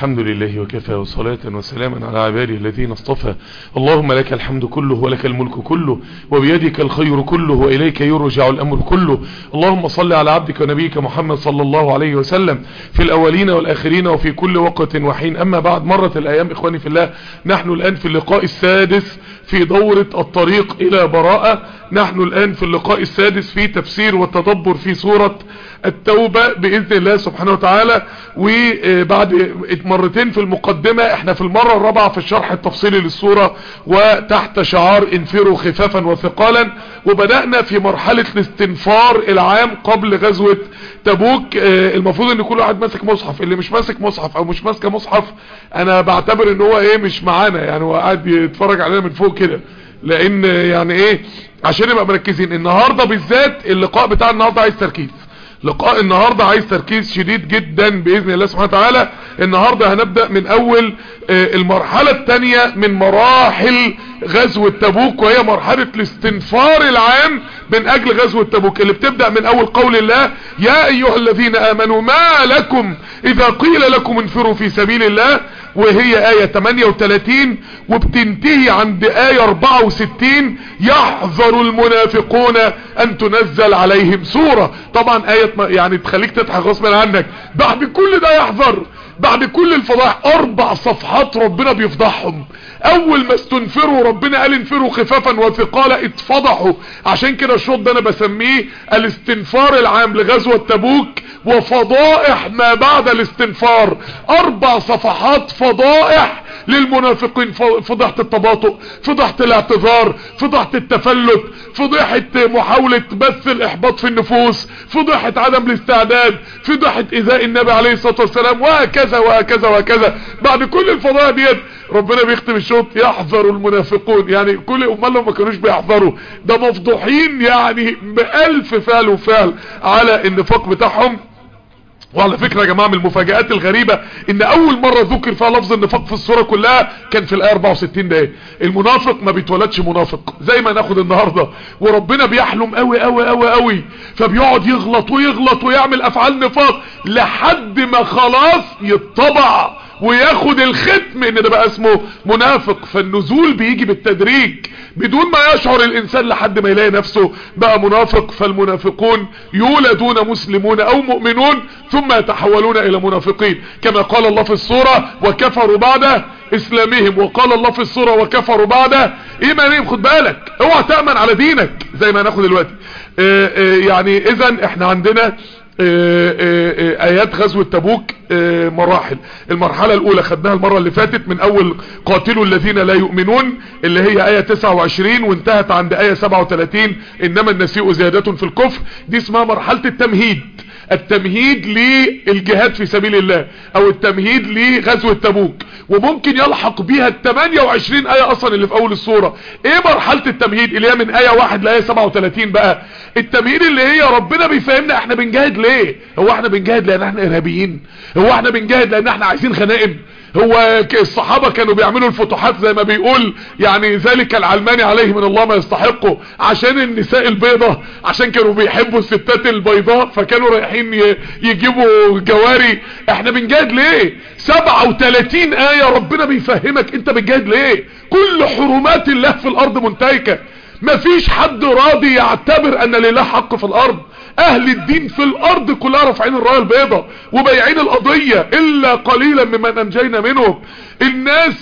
الحمد لله وكفى وصلاة وسلاما على عباده الذين اصطفى اللهم لك الحمد كله ولك الملك كله وبيدك الخير كله وإليك يرجع الأمر كله اللهم صل على عبدك ونبيك محمد صلى الله عليه وسلم في الأولين والآخرين وفي كل وقت وحين أما بعد مرت الأيام إخواني في الله نحن الآن في اللقاء السادس في دورة الطريق إلى براءة نحن الآن في اللقاء السادس في تفسير والتدبر في سورة التوبة بإذن الله سبحانه وتعالى وبعد مرتين في المقدمة احنا في المرة الرابعة في الشرح التفصيلي للسورة وتحت شعار انفروا خفافا وثقالا وبدأنا في مرحلة الاستنفار العام قبل غزوة تبوك المفروض ان كل واحد ماسك مصحف اللي مش ماسك مصحف او مش ماسكه مصحف انا بعتبر ان هو ايه مش معانا يعني هو قاعد يتفرج علينا من فوق كده لان يعني ايه عشان نبقى مركزين النهاردة بالذات اللقاء بتاع النهاردة عايز تركيز لقاء النهاردة عايز تركيز شديد جدا بإذن الله سبحانه وتعالى النهاردة هنبدأ من أول المرحلة الثانية من مراحل غزوة تبوك وهي مرحلة الاستنفار العام من أجل غزوة تبوك اللي بتبدأ من أول قول الله يا أيها الذين آمنوا ما لكم إذا قيل لكم انفروا في سبيل الله وهي آية 38 وبتنتهي عند آية 64 يحذر المنافقون أن تنزل عليهم سورة طبعا آية يعني تخليك تضحك غصبا عنك بعد كل ده يحذر بعد كل الفضائح اربع صفحات ربنا بيفضحهم اول ما استنفروا ربنا قال انفروا خفافا وثقالا اتفضحوا عشان كده الشوط ده انا بسميه الاستنفار العام لغزوة تبوك وفضائح ما بعد الاستنفار اربع صفحات فضائح للمنافقين فضحت التباطؤ فضحت الاعتذار فضحت التفلت فضحت محاولة بث الاحباط في النفوس فضحت عدم الاستعداد فضحت ايذاء النبي عليه الصلاة والسلام وهكذا وهكذا وهكذا بعد كل الفضائح ديت ربنا بيختم الشوط يحذر المنافقون يعني كل امال لو ما كانوش بيحذروا ده مفضوحين يعني بألف فعل وفعل على النفاق بتاعهم وعلى فكرة يا جماعة من المفاجآت الغريبة ان اول مرة ذكر فيها لفظ النفاق في الصورة كلها كان في الاية 64 ده المنافق ما بيتولدش منافق زي ما ناخد النهاردة وربنا بيحلم قوي قوي قوي قوي فبيقعد يغلط ويغلط ويعمل افعال نفاق لحد ما خلاص يتطبع وياخد الختم ان ده بقى اسمه منافق فالنزول بيجي بالتدريج بدون ما يشعر الانسان لحد ما يلاقي نفسه بقى منافق فالمنافقون يولدون مسلمون او مؤمنون ثم يتحولون الى منافقين كما قال الله في السورة وكفروا بعد اسلامهم وقال الله في السورة وكفروا بعد ايمانهم خد بالك اوعى تأمن على دينك زي ما هناخد دلوقتي اه اه يعني اذا احنا عندنا ايات غزوة تبوك مراحل المرحلة الاولى خدناها المرة اللي فاتت من اول قاتلوا الذين لا يؤمنون اللي هي اية 29 وانتهت عند اية 37 انما النسيء زيادة في الكفر دي اسمها مرحلة التمهيد التمهيد للجهاد في سبيل الله او التمهيد لغزوة تبوك وممكن يلحق بيها ال 28 اية اصلا اللي في اول الصورة ايه مرحلة التمهيد اللي هي من اية 1 لاية 37 بقى التمهيد اللي هي ربنا بيفهمنا احنا بنجاهد ليه هو احنا بنجاهد لان احنا ارهابيين هو احنا بنجاهد لان احنا عايزين غنائم هو الصحابة كانوا بيعملوا الفتوحات زي ما بيقول يعني ذلك العلماني عليه من الله ما يستحقه عشان النساء البيضة عشان كانوا بيحبوا الستات البيضاء فكانوا رايحين يجيبوا جواري احنا بنجاهد ليه 37 آية ربنا بيفهمك انت بتجاهد ليه كل حرمات الله في الارض منتهكة مفيش حد راضي يعتبر ان لله حق في الارض اهل الدين في الارض كلها رافعين الرايه البيضاء وبايعين القضية الا قليلا ممن انجينا منهم الناس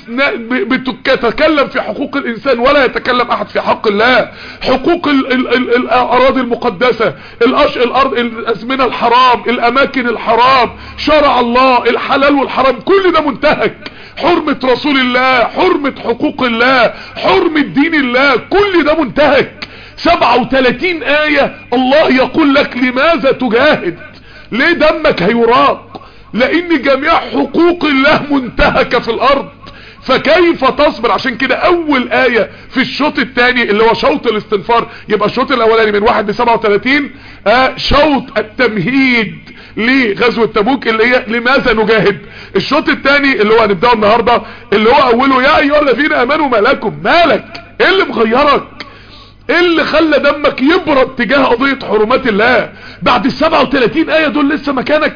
بتتكلم في حقوق الانسان ولا يتكلم احد في حق الله حقوق ال ال ال الاراضي المقدسة الأش الارض الازمنة الحرام الاماكن الحرام شرع الله الحلال والحرام كل ده منتهك حرمة رسول الله حرمة حقوق الله حرمة دين الله كل ده منتهك 37 آية الله يقول لك لماذا تجاهد ليه دمك هيراق لان جميع حقوق الله منتهكة في الارض فكيف تصبر عشان كده اول آية في الشوط الثاني اللي هو شوط الاستنفار يبقى الشوط الاولاني من 1 ل 37 آه شوط التمهيد لغزوة تبوك اللي هي لماذا نجاهد الشوط الثاني اللي هو هنبداه النهاردة اللي هو اوله يا ايها الذين امنوا ما لكم مالك ايه اللي مغيرك ايه اللي خلى دمك يبرد تجاه قضية حرمات الله بعد ال 37 اية دول لسه مكانك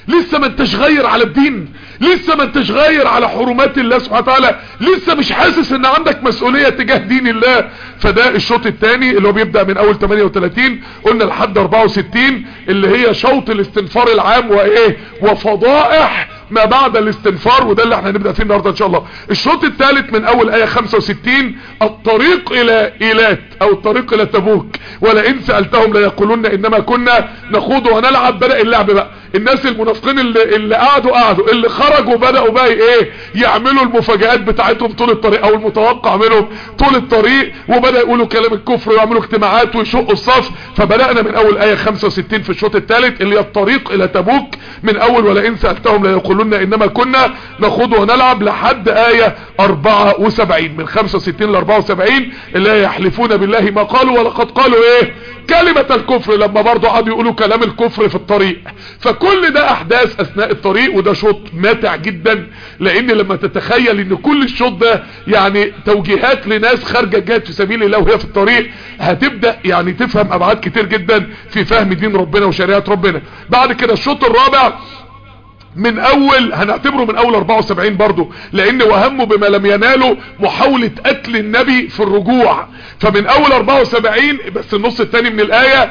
لسه ما انتش غير على الدين لسه ما انتش غير على حرمات الله سبحانه وتعالى لسه مش حاسس ان عندك مسؤولية تجاه دين الله فده الشوط الثاني اللي هو بيبدأ من اول 38 قلنا لحد 64 اللي هي شوط الاستنفار العام وايه وفضائح ما بعد الاستنفار وده اللي احنا هنبدأ فيه النهاردة ان شاء الله الشوط الثالث من اول اية 65 الطريق الى ايلات او الطريق الى تبوك ولئن سألتهم ليقولون انما كنا نخوض ونلعب بدأ اللعب بقى الناس المنافقين اللي, اللي قعدوا قعدوا اللي خرجوا بدأوا بقى ايه يعملوا المفاجآت بتاعتهم طول الطريق او المتوقع منهم طول الطريق وبدأ يقولوا كلام الكفر ويعملوا اجتماعات ويشقوا الصف فبدأنا من اول اية 65 في الشوط الثالث اللي هي الطريق الى تبوك من اول ولئن سألتهم ليقولون انما كنا نخوض ونلعب لحد آية 74 من 65 ل 74 اللي هي يحلفون بالله ما قالوا ولقد قالوا ايه كلمة الكفر لما برضو قعدوا يقولوا كلام الكفر في الطريق فكل ده احداث اثناء الطريق وده شوط ماتع جدا لان لما تتخيل ان كل الشوط ده يعني توجيهات لناس خارجة جات في سبيل الله وهي في الطريق هتبدأ يعني تفهم ابعاد كتير جدا في فهم دين ربنا وشريعة ربنا بعد كده الشوط الرابع من اول هنعتبره من اول 74 برضو لان وهمه بما لم يناله محاولة قتل النبي في الرجوع فمن اول 74 بس النص الثاني من الاية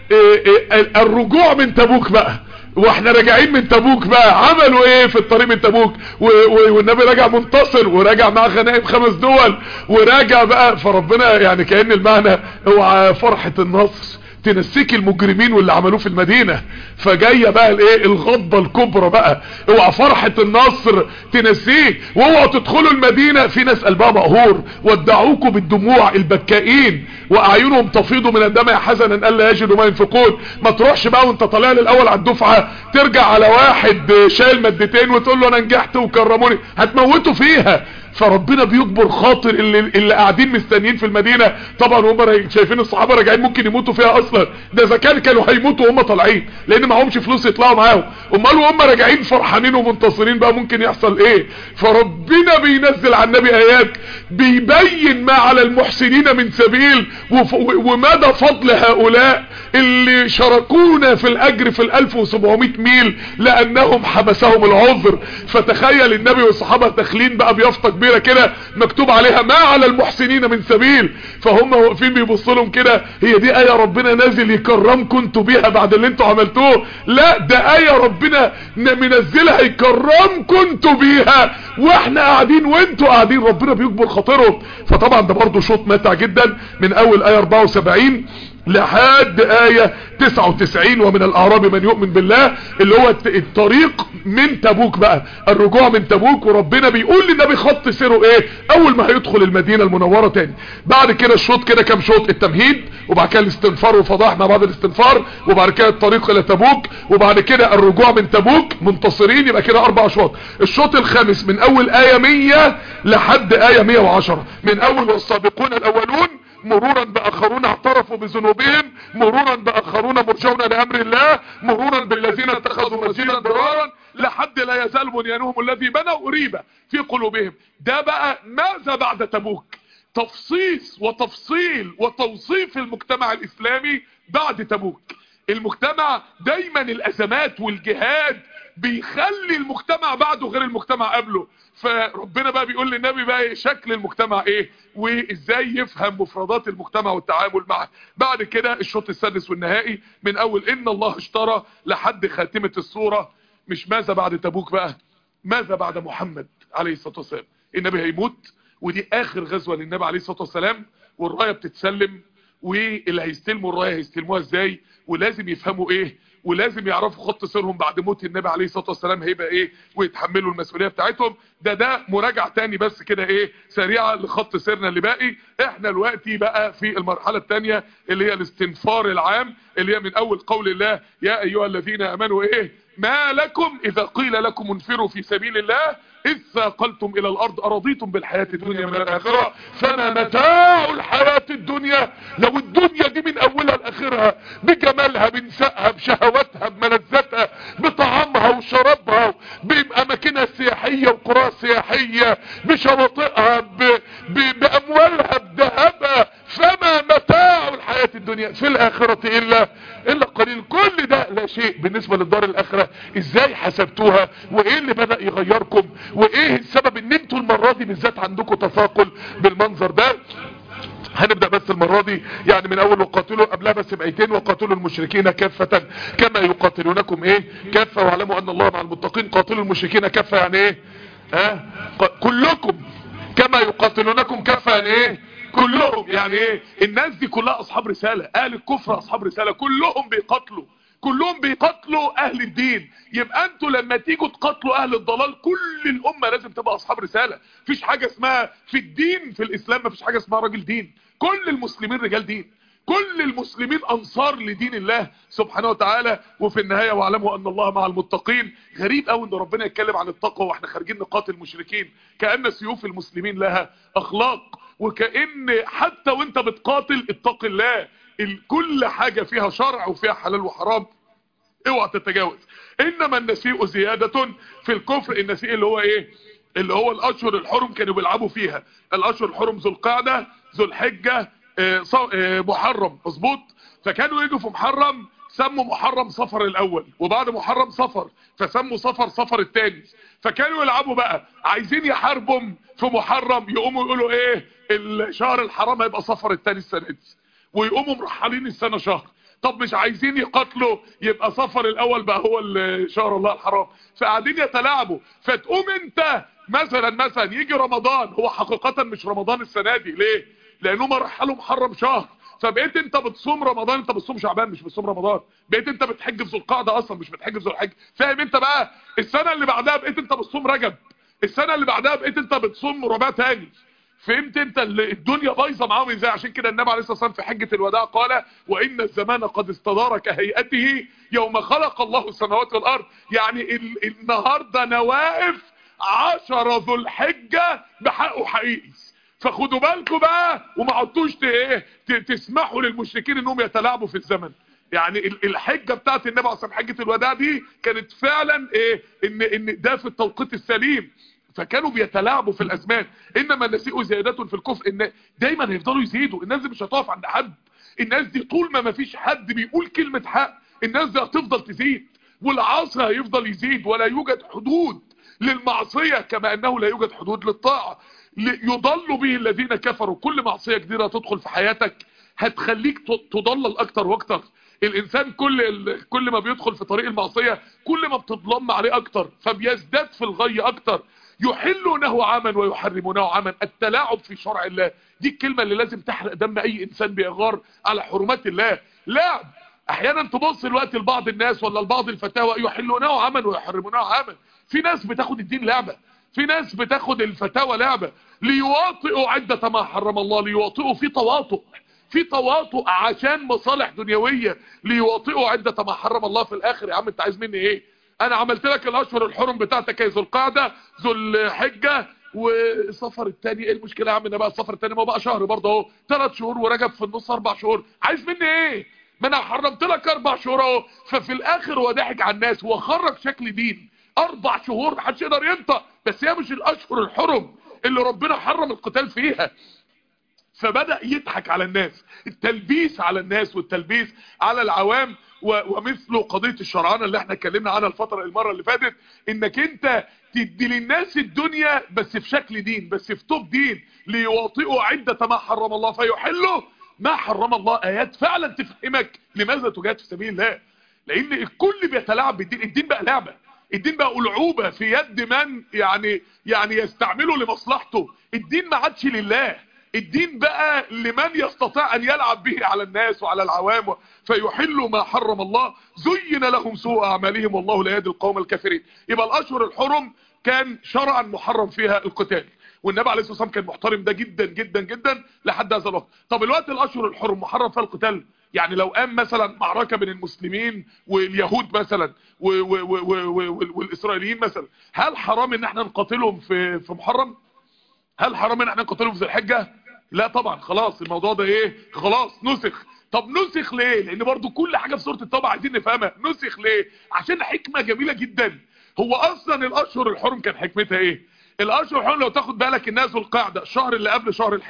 الرجوع من تبوك بقى واحنا راجعين من تبوك بقى عملوا ايه في الطريق من تبوك والنبي راجع منتصر وراجع مع غنائم خمس دول وراجع بقى فربنا يعني كأن المعنى هو فرحة النصر تنسيك المجرمين واللي عملوه في المدينة فجاية بقى الايه الغضبة الكبرى بقى اوعى فرحة النصر تنسيك واوعوا تدخلوا المدينة في ناس قلبها مقهور ودعوكوا بالدموع البكائين واعينهم تفيض من الدمع حزنا الا يجدوا ما ينفقون ما تروحش بقى وانت طالع للاول على الدفعة ترجع على واحد شايل مادتين وتقول له انا نجحت وكرموني هتموتوا فيها فربنا بيجبر خاطر اللي, اللي قاعدين مستنيين في المدينة طبعا هم شايفين الصحابة راجعين ممكن يموتوا فيها اصلا ده اذا كان كانوا هيموتوا وهم طالعين لان معهمش فلوس يطلعوا معاهم امال وهم راجعين فرحانين ومنتصرين بقى ممكن يحصل ايه فربنا بينزل على النبي ايات بيبين ما على المحسنين من سبيل ومدى فضل هؤلاء اللي شاركونا في الاجر في ال 1700 ميل لانهم حبسهم العذر فتخيل النبي والصحابة داخلين بقى بيافطة كبيرة كده مكتوب عليها ما على المحسنين من سبيل فهم واقفين بيبصوا لهم كده هي دي ايه ربنا نازل يكرمكم انتوا بيها بعد اللي انتوا عملتوه لا ده ايه ربنا منزلها يكرمكم انتوا بيها واحنا قاعدين وانتوا قاعدين ربنا بيكبر خاطرهم فطبعا ده برضه شوط ماتع جدا من اول ايه 74 لحد آية 99 ومن الأعراب من يؤمن بالله اللي هو الطريق من تبوك بقى الرجوع من تبوك وربنا بيقول للنبي خط سيره ايه اول ما هيدخل المدينة المنورة تاني بعد كده الشوط كده كام شوط التمهيد وبعد كده الاستنفار وفضاح ما بعد الاستنفار وبعد كده الطريق الى تبوك وبعد كده الرجوع من تبوك منتصرين يبقى كده اربع اشواط الشوط الخامس من اول آية 100 لحد آية 110 من اول والسابقون الاولون مرورا باخرون اعترفوا بذنوبهم مرورا باخرون مرجون لامر الله مرورا بالذين اتخذوا مسجدا ضرارا لحد لا يزال بنيانهم الذي بنوا ريبة في قلوبهم ده بقى ماذا بعد تبوك تفصيص وتفصيل وتوصيف المجتمع الاسلامي بعد تبوك المجتمع دايما الازمات والجهاد بيخلي المجتمع بعده غير المجتمع قبله فربنا بقى بيقول للنبي بقى شكل المجتمع ايه وازاي يفهم مفردات المجتمع والتعامل معه بعد كده الشوط السادس والنهائي من اول ان الله اشترى لحد خاتمة الصورة مش ماذا بعد تبوك بقى ماذا بعد محمد عليه الصلاة والسلام النبي هيموت ودي اخر غزوة للنبي عليه الصلاة والسلام والراية بتتسلم واللي هيستلموا الراية هيستلموها ازاي ولازم يفهموا ايه ولازم يعرفوا خط سيرهم بعد موت النبي عليه الصلاة والسلام هيبقى ايه ويتحملوا المسؤولية بتاعتهم ده ده مراجعة تاني بس كده ايه سريعة لخط سيرنا اللي باقي احنا دلوقتي بقى في المرحلة التانية اللي هي الاستنفار العام اللي هي من اول قول الله يا ايها الذين امنوا ايه ما لكم اذا قيل لكم انفروا في سبيل الله إذ ثاقلتم إلى الأرض أرضيتم بالحياة الدنيا من الآخرة فما متاع الحياة الدنيا لو الدنيا دي من أولها لآخرها بجمالها بنسائها بشهواتها بملذاتها بطعامها وشرابها بأماكنها السياحية وقراء سياحية بشواطئها ب... ب... بأموالها بذهبها فما متاع الحياة الدنيا في الآخرة إلا إلا قليل كل ده ولا شيء بالنسبة للدار الاخرة ازاي حسبتوها وايه اللي بدأ يغيركم وايه السبب ان انتوا المرة دي بالذات عندكم تثاقل بالمنظر ده هنبدأ بس المرة دي يعني من اول وقاتلوا قبلها بس بايتين وقاتلوا المشركين كافة كما يقاتلونكم ايه كافة واعلموا ان الله مع المتقين قاتلوا المشركين كافة يعني ايه ها كلكم كما يقاتلونكم كافة يعني ايه كلهم يعني ايه الناس دي كلها اصحاب رسالة اهل الكفر اصحاب رسالة كلهم بيقاتلوا كلهم بيقاتلوا اهل الدين يبقى انتوا لما تيجوا تقاتلوا اهل الضلال كل الامة لازم تبقى اصحاب رسالة مفيش حاجة اسمها في الدين في الاسلام مفيش حاجة اسمها راجل دين كل المسلمين رجال دين كل المسلمين انصار لدين الله سبحانه وتعالى وفي النهاية واعلموا ان الله مع المتقين غريب قوي ان ربنا يتكلم عن التقوى واحنا خارجين نقاتل المشركين كأن سيوف المسلمين لها اخلاق وكأن حتى وانت بتقاتل اتق الله كل حاجة فيها شرع وفيها حلال وحرام اوعى تتجاوز انما النسيء زيادة في الكفر النسيء اللي هو ايه اللي هو الاشهر الحرم كانوا بيلعبوا فيها الاشهر الحرم ذو القعدة ذو الحجة اه اه محرم مظبوط فكانوا يجوا في محرم سموا محرم صفر الاول وبعد محرم صفر فسموا صفر صفر التاني فكانوا يلعبوا بقى عايزين يحاربهم في محرم يقوموا يقولوا ايه الشهر الحرام هيبقى صفر التاني السنه دي ويقوموا مرحلين السنه شهر طب مش عايزين يقاتلوا يبقى صفر الاول بقى هو شهر الله الحرام فقاعدين يتلاعبوا فتقوم انت مثلا مثلا يجي رمضان هو حقيقة مش رمضان السنة دي ليه لانه مرحله محرم شهر فبقيت انت بتصوم رمضان انت بتصوم شعبان مش بتصوم رمضان بقيت انت بتحج في ذو القعده اصلا مش بتحج في ذو الحج فاهم انت بقى السنه اللي بعدها بقيت انت بتصوم رجب السنه اللي بعدها بقيت انت بتصوم رباع تاني فهمت انت الدنيا بايظه معاهم ازاي عشان كده النبي عليه الصلاه والسلام في حجه الوداع قال وان الزمان قد استدار كهيئته يوم خلق الله السماوات والارض يعني ال النهارده نواقف عشرة ذو الحجه بحقه حقيقي فخدوا بالكم بقى وما عدتوش ايه تسمحوا للمشركين انهم يتلاعبوا في الزمن يعني الحجة بتاعت النبي عليه الصلاه حجة الوداع دي كانت فعلا ايه ان ان ده في التوقيت السليم فكانوا بيتلاعبوا في الازمان انما النسيء زيادة في الكفر ان دايما هيفضلوا يزيدوا الناس دي مش هتقف عند حد الناس دي طول ما ما فيش حد بيقول كلمة حق الناس دي هتفضل تزيد والعصر هيفضل يزيد ولا يوجد حدود للمعصية كما انه لا يوجد حدود للطاعة يضل به الذين كفروا كل معصية جديدة تدخل في حياتك هتخليك تضلل اكتر واكتر الانسان كل كل ما بيدخل في طريق المعصية كل ما بتضلم عليه اكتر فبيزداد في الغي اكتر يحلونه عاما ويحرمونه عاما التلاعب في شرع الله دي الكلمة اللي لازم تحرق دم اي انسان بيغار على حرمات الله لعب احيانا تبص الوقت لبعض الناس ولا لبعض الفتاوى يحلونه عاما ويحرمونه عاما في ناس بتاخد الدين لعبة في ناس بتاخد الفتاوى لعبة ليواطئوا عدة ما حرم الله ليواطئوا في تواطؤ في تواطؤ عشان مصالح دنيوية ليواطئوا عدة ما حرم الله في الاخر يا عم انت عايز مني ايه انا عملت لك الاشهر الحرم بتاعتك ذو القعدة ذو الحجة والسفر التاني ايه المشكلة يا عم انا بقى السفر التاني ما بقى شهر برضه اهو ثلاث شهور ورجب في النص اربع شهور عايز مني ايه ما انا حرمت لك اربع شهور اهو ففي الاخر هو ضحك على الناس وخرج شكل دين اربع شهور محدش يقدر ينطق بس هي مش الاشهر الحرم اللي ربنا حرم القتال فيها فبدأ يضحك على الناس التلبيس على الناس والتلبيس على العوام ومثله قضية الشرعانة اللي احنا اتكلمنا عنها الفترة المرة اللي فاتت انك انت تدي للناس الدنيا بس في شكل دين بس في توب دين ليواطئوا عدة ما حرم الله فيحلوا ما حرم الله ايات فعلا تفهمك لماذا تجاهد في سبيل الله لان الكل بيتلاعب بالدين الدين بقى لعبة الدين بقى ألعوبة في يد من يعني يعني يستعمله لمصلحته الدين ما عادش لله الدين بقى لمن يستطيع أن يلعب به على الناس وعلى العوام فيحلوا ما حرم الله زين لهم سوء أعمالهم والله لا يهدي القوم الكافرين يبقى الأشهر الحرم كان شرعا محرم فيها القتال والنبي عليه الصلاة والسلام كان محترم ده جدا جدا جدا لحد هذا الوقت طب الوقت الأشهر الحرم محرم فيها القتال يعني لو قام مثلا معركة بين المسلمين واليهود مثلا و و و والإسرائيليين مثلا هل حرام ان احنا نقاتلهم في في محرم هل حرام ان احنا نقاتلهم في ذي الحجة لا طبعا خلاص الموضوع ده ايه خلاص نسخ طب نسخ ليه لان برضو كل حاجة في سورة التوبة عايزين نفهمها نسخ ليه عشان حكمة جميلة جدا هو اصلا الاشهر الحرم كان حكمتها ايه الاشهر الحرم لو تاخد بالك الناس القاعدة الشهر اللي قبل شهر الحج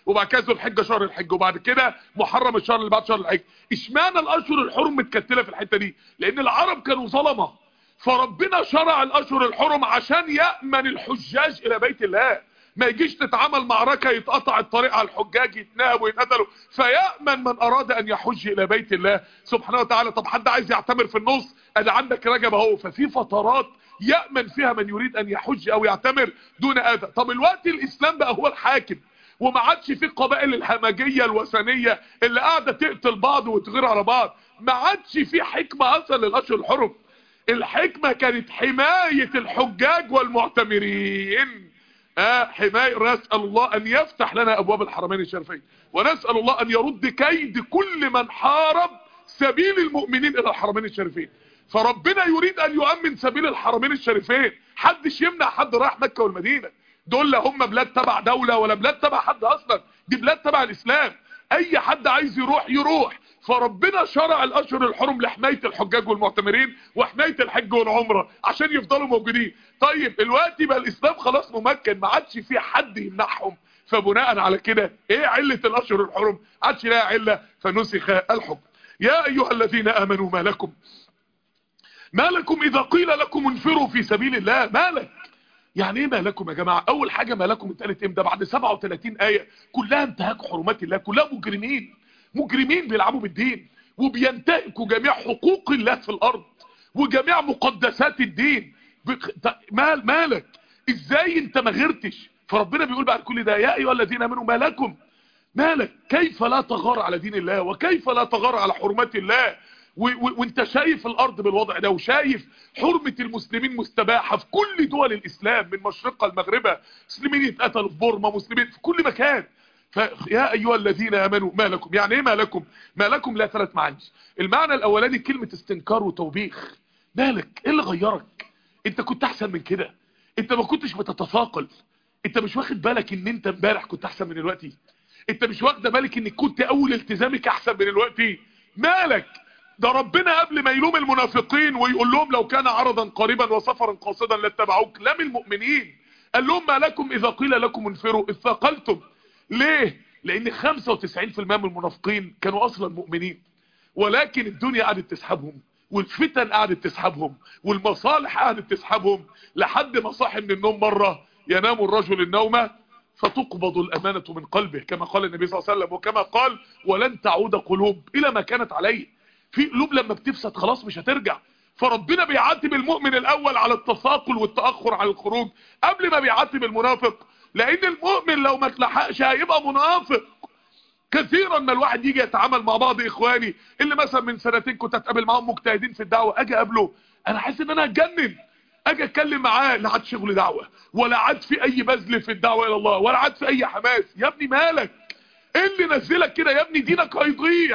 وبعد كده ذو الحجه شهر الحج وبعد كده محرم الشهر اللي بعد شهر الحج اشمعنى الاشهر الحرم متكتله في الحته دي لان العرب كانوا ظلمه فربنا شرع الاشهر الحرم عشان يامن الحجاج الى بيت الله ما يجيش تتعامل معركة يتقطع الطريق على الحجاج يتنهبوا ويتقتلوا فيأمن من أراد أن يحج إلى بيت الله سبحانه وتعالى طب حد عايز يعتمر في النص أنا عندك رجب اهو ففي فترات يأمن فيها من يريد أن يحج أو يعتمر دون أذى طب الوقت الإسلام بقى هو الحاكم وما عادش في القبائل الهمجية الوثنية اللي قاعدة تقتل بعض وتغير على بعض ما عادش في حكمة أصلا للأشهر الحرم الحكمة كانت حماية الحجاج والمعتمرين آه حماية نسأل الله أن يفتح لنا أبواب الحرمين الشريفين ونسأل الله أن يرد كيد كل من حارب سبيل المؤمنين إلى الحرمين الشريفين فربنا يريد أن يؤمن سبيل الحرمين الشريفين حدش يمنع حد رايح مكة والمدينة دول لا هم بلاد تبع دولة ولا بلاد تبع حد أصلا دي بلاد تبع الإسلام أي حد عايز يروح يروح فربنا شرع الاشهر الحرم لحماية الحجاج والمعتمرين وحماية الحج والعمرة عشان يفضلوا موجودين طيب الوقت بقى الاسلام خلاص ممكن ما عادش في حد يمنعهم فبناء على كده ايه علة الاشهر الحرم عادش لها علة فنسخ الحكم يا ايها الذين امنوا ما لكم ما لكم اذا قيل لكم انفروا في سبيل الله ما لك يعني ايه ما لكم يا جماعة اول حاجة ما لكم اتقالت امتى بعد 37 اية كلها انتهاك حرمات الله كلها مجرمين مجرمين بيلعبوا بالدين وبينتهكوا جميع حقوق الله في الارض وجميع مقدسات الدين مال مالك ازاي انت ما غيرتش فربنا بيقول بعد كل ده يا ايها الذين امنوا ما لكم مالك كيف لا تغار على دين الله وكيف لا تغار على حرمات الله وانت شايف الارض بالوضع ده وشايف حرمة المسلمين مستباحة في كل دول الاسلام من مشرقها لمغربها مسلمين يتقتلوا في بورما مسلمين في كل مكان فيا ايها الذين امنوا ما لكم يعني ايه ما لكم ما لكم لا ثلاث معاني المعنى الاولاني كلمة استنكار وتوبيخ مالك ايه اللي غيرك انت كنت احسن من كده انت ما كنتش بتتثاقل انت مش واخد بالك ان انت امبارح كنت احسن من دلوقتي انت مش واخده بالك انك كنت اول التزامك احسن من دلوقتي مالك ده ربنا قبل ما يلوم المنافقين ويقول لهم لو كان عرضا قريبا وسفرا قاصدا لاتبعوك لم المؤمنين قال لهم ما لكم اذا قيل لكم انفروا اثقلتم ليه لان 95% من المنافقين كانوا اصلا مؤمنين ولكن الدنيا قعدت تسحبهم والفتن قعدت تسحبهم والمصالح قعدت تسحبهم لحد ما صاحي من النوم مرة ينام الرجل النوم فتقبض الأمانة من قلبه كما قال النبي صلى الله عليه وسلم وكما قال ولن تعود قلوب إلى ما كانت عليه في قلوب لما بتفسد خلاص مش هترجع فربنا بيعاتب المؤمن الأول على التثاقل والتأخر على الخروج قبل ما بيعاتب المنافق لأن المؤمن لو ما تلحقش هيبقى منافق كثيرا ما الواحد يجي يتعامل مع بعض اخواني اللي مثلا من سنتين كنت اتقابل معاهم مجتهدين في الدعوه اجي اقابله انا حاسس ان انا هتجنن اجي اتكلم معاه لا عاد شغل دعوه ولا عاد في اي بذل في الدعوه الى الله ولا عاد في اي حماس يا ابني مالك ايه اللي نزلك كده يا ابني دينك هيضيع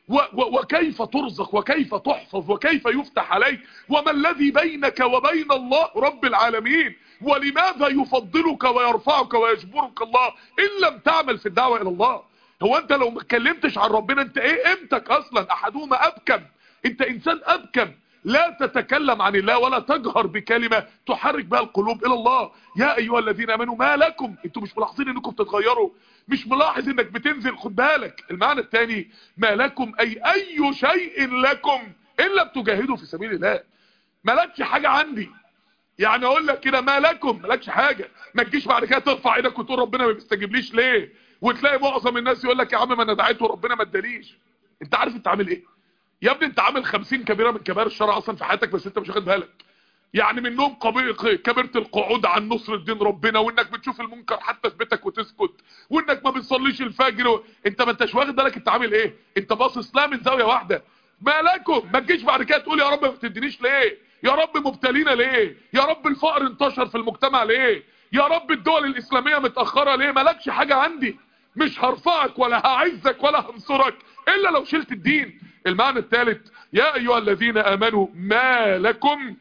وكيف ترزق وكيف تحفظ وكيف يفتح عليك وما الذي بينك وبين الله رب العالمين ولماذا يفضلك ويرفعك ويجبرك الله ان لم تعمل في الدعوه الى الله هو انت لو ما اتكلمتش عن ربنا انت ايه قيمتك اصلا احدهما ابكم انت انسان ابكم لا تتكلم عن الله ولا تجهر بكلمة تحرك بها القلوب الى الله يا ايها الذين امنوا ما لكم انتوا مش ملاحظين انكم بتتغيروا مش ملاحظ انك بتنزل خد بالك المعنى الثاني ما لكم اي اي شيء لكم الا بتجاهدوا في سبيل الله مالكش حاجة عندي يعني اقول لك كده ما لكم مالكش حاجة ما تجيش بعد كده ترفع ايدك وتقول ربنا ما بيستجيبليش ليه وتلاقي معظم الناس يقول لك يا عم ما انا دعيت وربنا ما اداليش انت عارف انت عامل ايه يا ابني انت عامل 50 كبيره من كبائر الشرع اصلا في حياتك بس انت مش واخد بالك يعني منهم كبيره القعود عن نصر الدين ربنا وانك بتشوف المنكر حتى في بيتك وتسكت وانك ما بتصليش الفجر و... انت ما انتش واخد بالك انت عامل ايه انت باصص لها من زاويه واحده ما لكم ما تجيش بعد كده تقول يا رب ما بتدينيش ليه يا رب مبتلينا ليه يا رب الفقر انتشر في المجتمع ليه يا رب الدول الاسلاميه متاخره ليه مالكش حاجه عندي مش هرفعك ولا هعزك ولا هنصرك الا لو شلت الدين المعنى الثالث يا ايها الذين امنوا ما لكم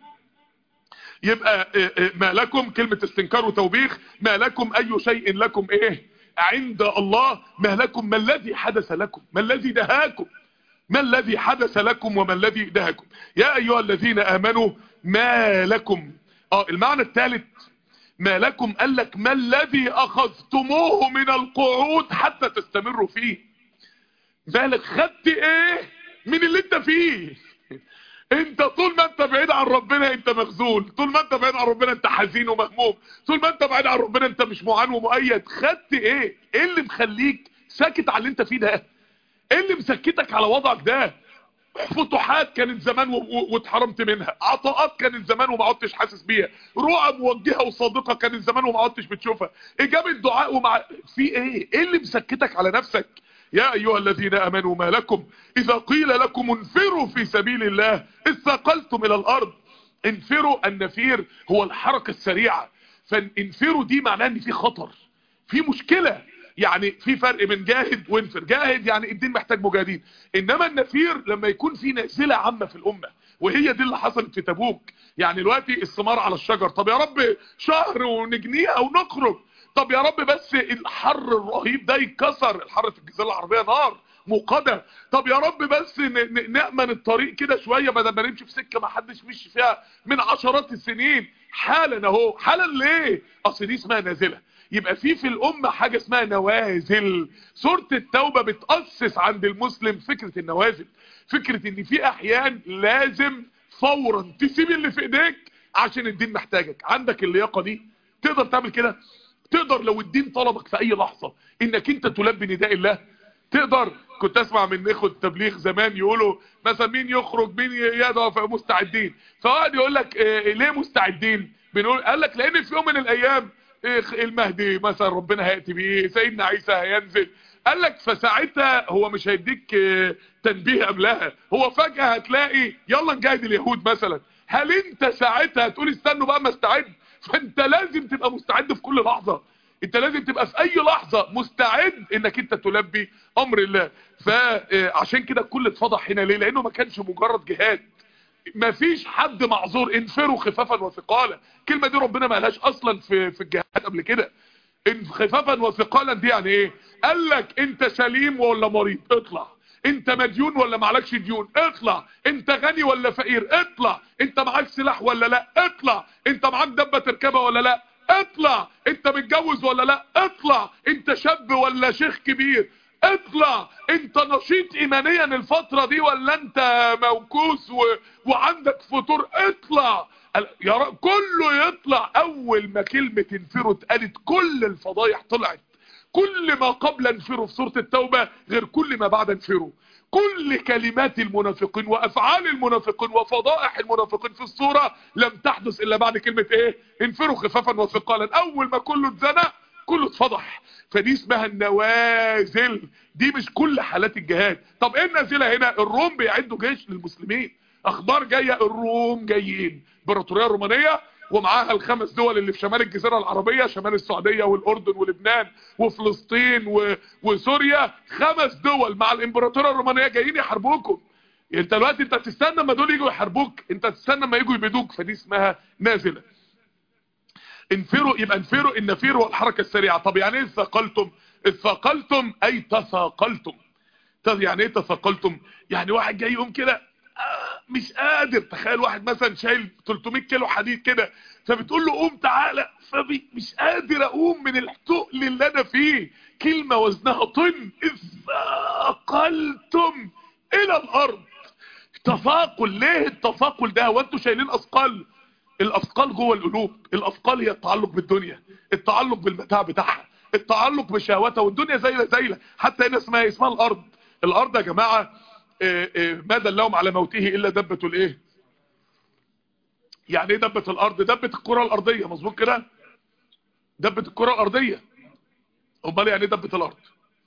يبقى ما لكم كلمة استنكار وتوبيخ ما لكم اي شيء لكم ايه عند الله ما لكم ما الذي حدث لكم ما الذي دهاكم ما الذي حدث لكم وما الذي دهاكم يا ايها الذين امنوا ما لكم اه المعنى الثالث ما لكم قال لك ما الذي اخذتموه من القعود حتى تستمروا فيه بالك خدت ايه من اللي انت فيه انت طول ما انت بعيد عن ربنا انت مخزول طول ما انت بعيد عن ربنا انت حزين ومهموم طول ما انت بعيد عن ربنا انت مش معان ومؤيد خدت ايه ايه اللي مخليك ساكت على اللي انت فيه ده ايه اللي مسكتك على وضعك ده فتوحات كانت زمان واتحرمت منها عطاءات كانت زمان وما عدتش حاسس بيها رؤى موجهه وصادقه كانت زمان وما عدتش بتشوفها اجابه دعاء ومع في ايه ايه اللي مسكتك على نفسك يا ايها الذين امنوا ما لكم اذا قيل لكم انفروا في سبيل الله اثقلتم الى الارض انفروا النفير هو الحركه السريعه فانفروا دي معناها ان في خطر في مشكله يعني في فرق بين جاهد وانفر جاهد يعني الدين محتاج مجاهدين انما النفير لما يكون في نازله عامه في الامه وهي دي اللي حصلت في تبوك يعني دلوقتي الثمار على الشجر طب يا رب شهر ونجنيها ونخرج طب يا رب بس الحر الرهيب ده يتكسر الحر في الجزيره العربيه نار موقده طب يا رب بس نأمن الطريق كده شويه بدل ما نمشي في سكه ما حدش مشي فيها من عشرات السنين حالا اهو حالا ليه اصل دي اسمها نازله يبقى في في الامه حاجه اسمها نوازل سوره التوبه بتاسس عند المسلم فكره النوازل فكره ان في احيان لازم فورا تسيب اللي في ايديك عشان الدين محتاجك عندك اللياقه دي تقدر تعمل كده تقدر لو الدين طلبك في اي لحظه انك انت تلبي نداء الله تقدر كنت اسمع من اخوة تبليغ زمان يقولوا مثلا مين يخرج مين يدعو مستعدين فواحد يقول لك إيه ليه مستعدين بنقول قال لك لان في يوم من الايام المهدي مثلا ربنا هيأتي بيه سيدنا عيسى هينزل قال لك فساعتها هو مش هيديك تنبيه قبلها هو فجأة هتلاقي يلا نجاهد اليهود مثلا هل انت ساعتها هتقول استنوا بقى ما استعد فانت لازم تبقى مستعد في كل لحظة انت لازم تبقى في اي لحظة مستعد انك انت تلبي امر الله فعشان كده الكل اتفضح هنا ليه لانه ما كانش مجرد جهاد ما فيش حد معذور انفروا خفافا وثقالا الكلمه دي ربنا ما قالهاش اصلا في في الجهاد قبل كده ان خفافا وثقالا دي يعني ايه قال لك انت سليم ولا مريض اطلع انت مديون ولا معلكش ديون اطلع انت غني ولا فقير اطلع انت معاك سلاح ولا لا اطلع انت معاك دبه تركبها ولا لا اطلع انت متجوز ولا لا اطلع انت شاب ولا شيخ كبير اطلع انت نشيط ايمانيا الفترة دي ولا انت موكوس و... وعندك فطور اطلع يا رب كله يطلع اول ما كلمة انفروا اتقالت كل الفضايح طلعت كل ما قبل انفروا في سورة التوبة غير كل ما بعد انفروا كل كلمات المنافقين وافعال المنافقين وفضائح المنافقين في الصورة لم تحدث الا بعد كلمة ايه انفروا خفافا وثقالا اول ما كله اتزنق كله اتفضح فدي اسمها النوازل دي مش كل حالات الجهاد طب ايه النازله هنا الروم بيعدوا جيش للمسلمين اخبار جايه الروم جايين الامبراطوريه الرومانيه ومعاها الخمس دول اللي في شمال الجزيره العربيه شمال السعوديه والاردن ولبنان وفلسطين و... وسوريا خمس دول مع الامبراطوريه الرومانيه جايين يحاربوكم انت دلوقتي انت تستنى ما دول يجوا يحاربوك انت تستنى ما يجوا يبيدوك فدي اسمها نازله انفروا يبقى انفروا النفير والحركة السريعة طب يعني ايه اثقلتم اثقلتم اي تثاقلتم طب يعني ايه تثاقلتم يعني واحد جاي يقوم كده آه مش قادر تخيل واحد مثلا شايل 300 كيلو حديد كده فبتقول له قوم تعالى فمش قادر اقوم من التقل اللي انا فيه كلمة وزنها طن اثقلتم الى الارض تثاقل ليه التثاقل ده هو انتوا شايلين اثقال الاثقال جوه القلوب الاثقال هي التعلق بالدنيا التعلق بالمتاع بتاعها التعلق بشهواتها والدنيا زيله زيله حتى هنا اسمها اسمها الارض الارض يا جماعه ما دلهم على موته الا دبه الايه يعني ايه دبه الارض دبه الكره الارضيه مظبوط كده دبه الكره الارضيه امال يعني ايه دبه الارض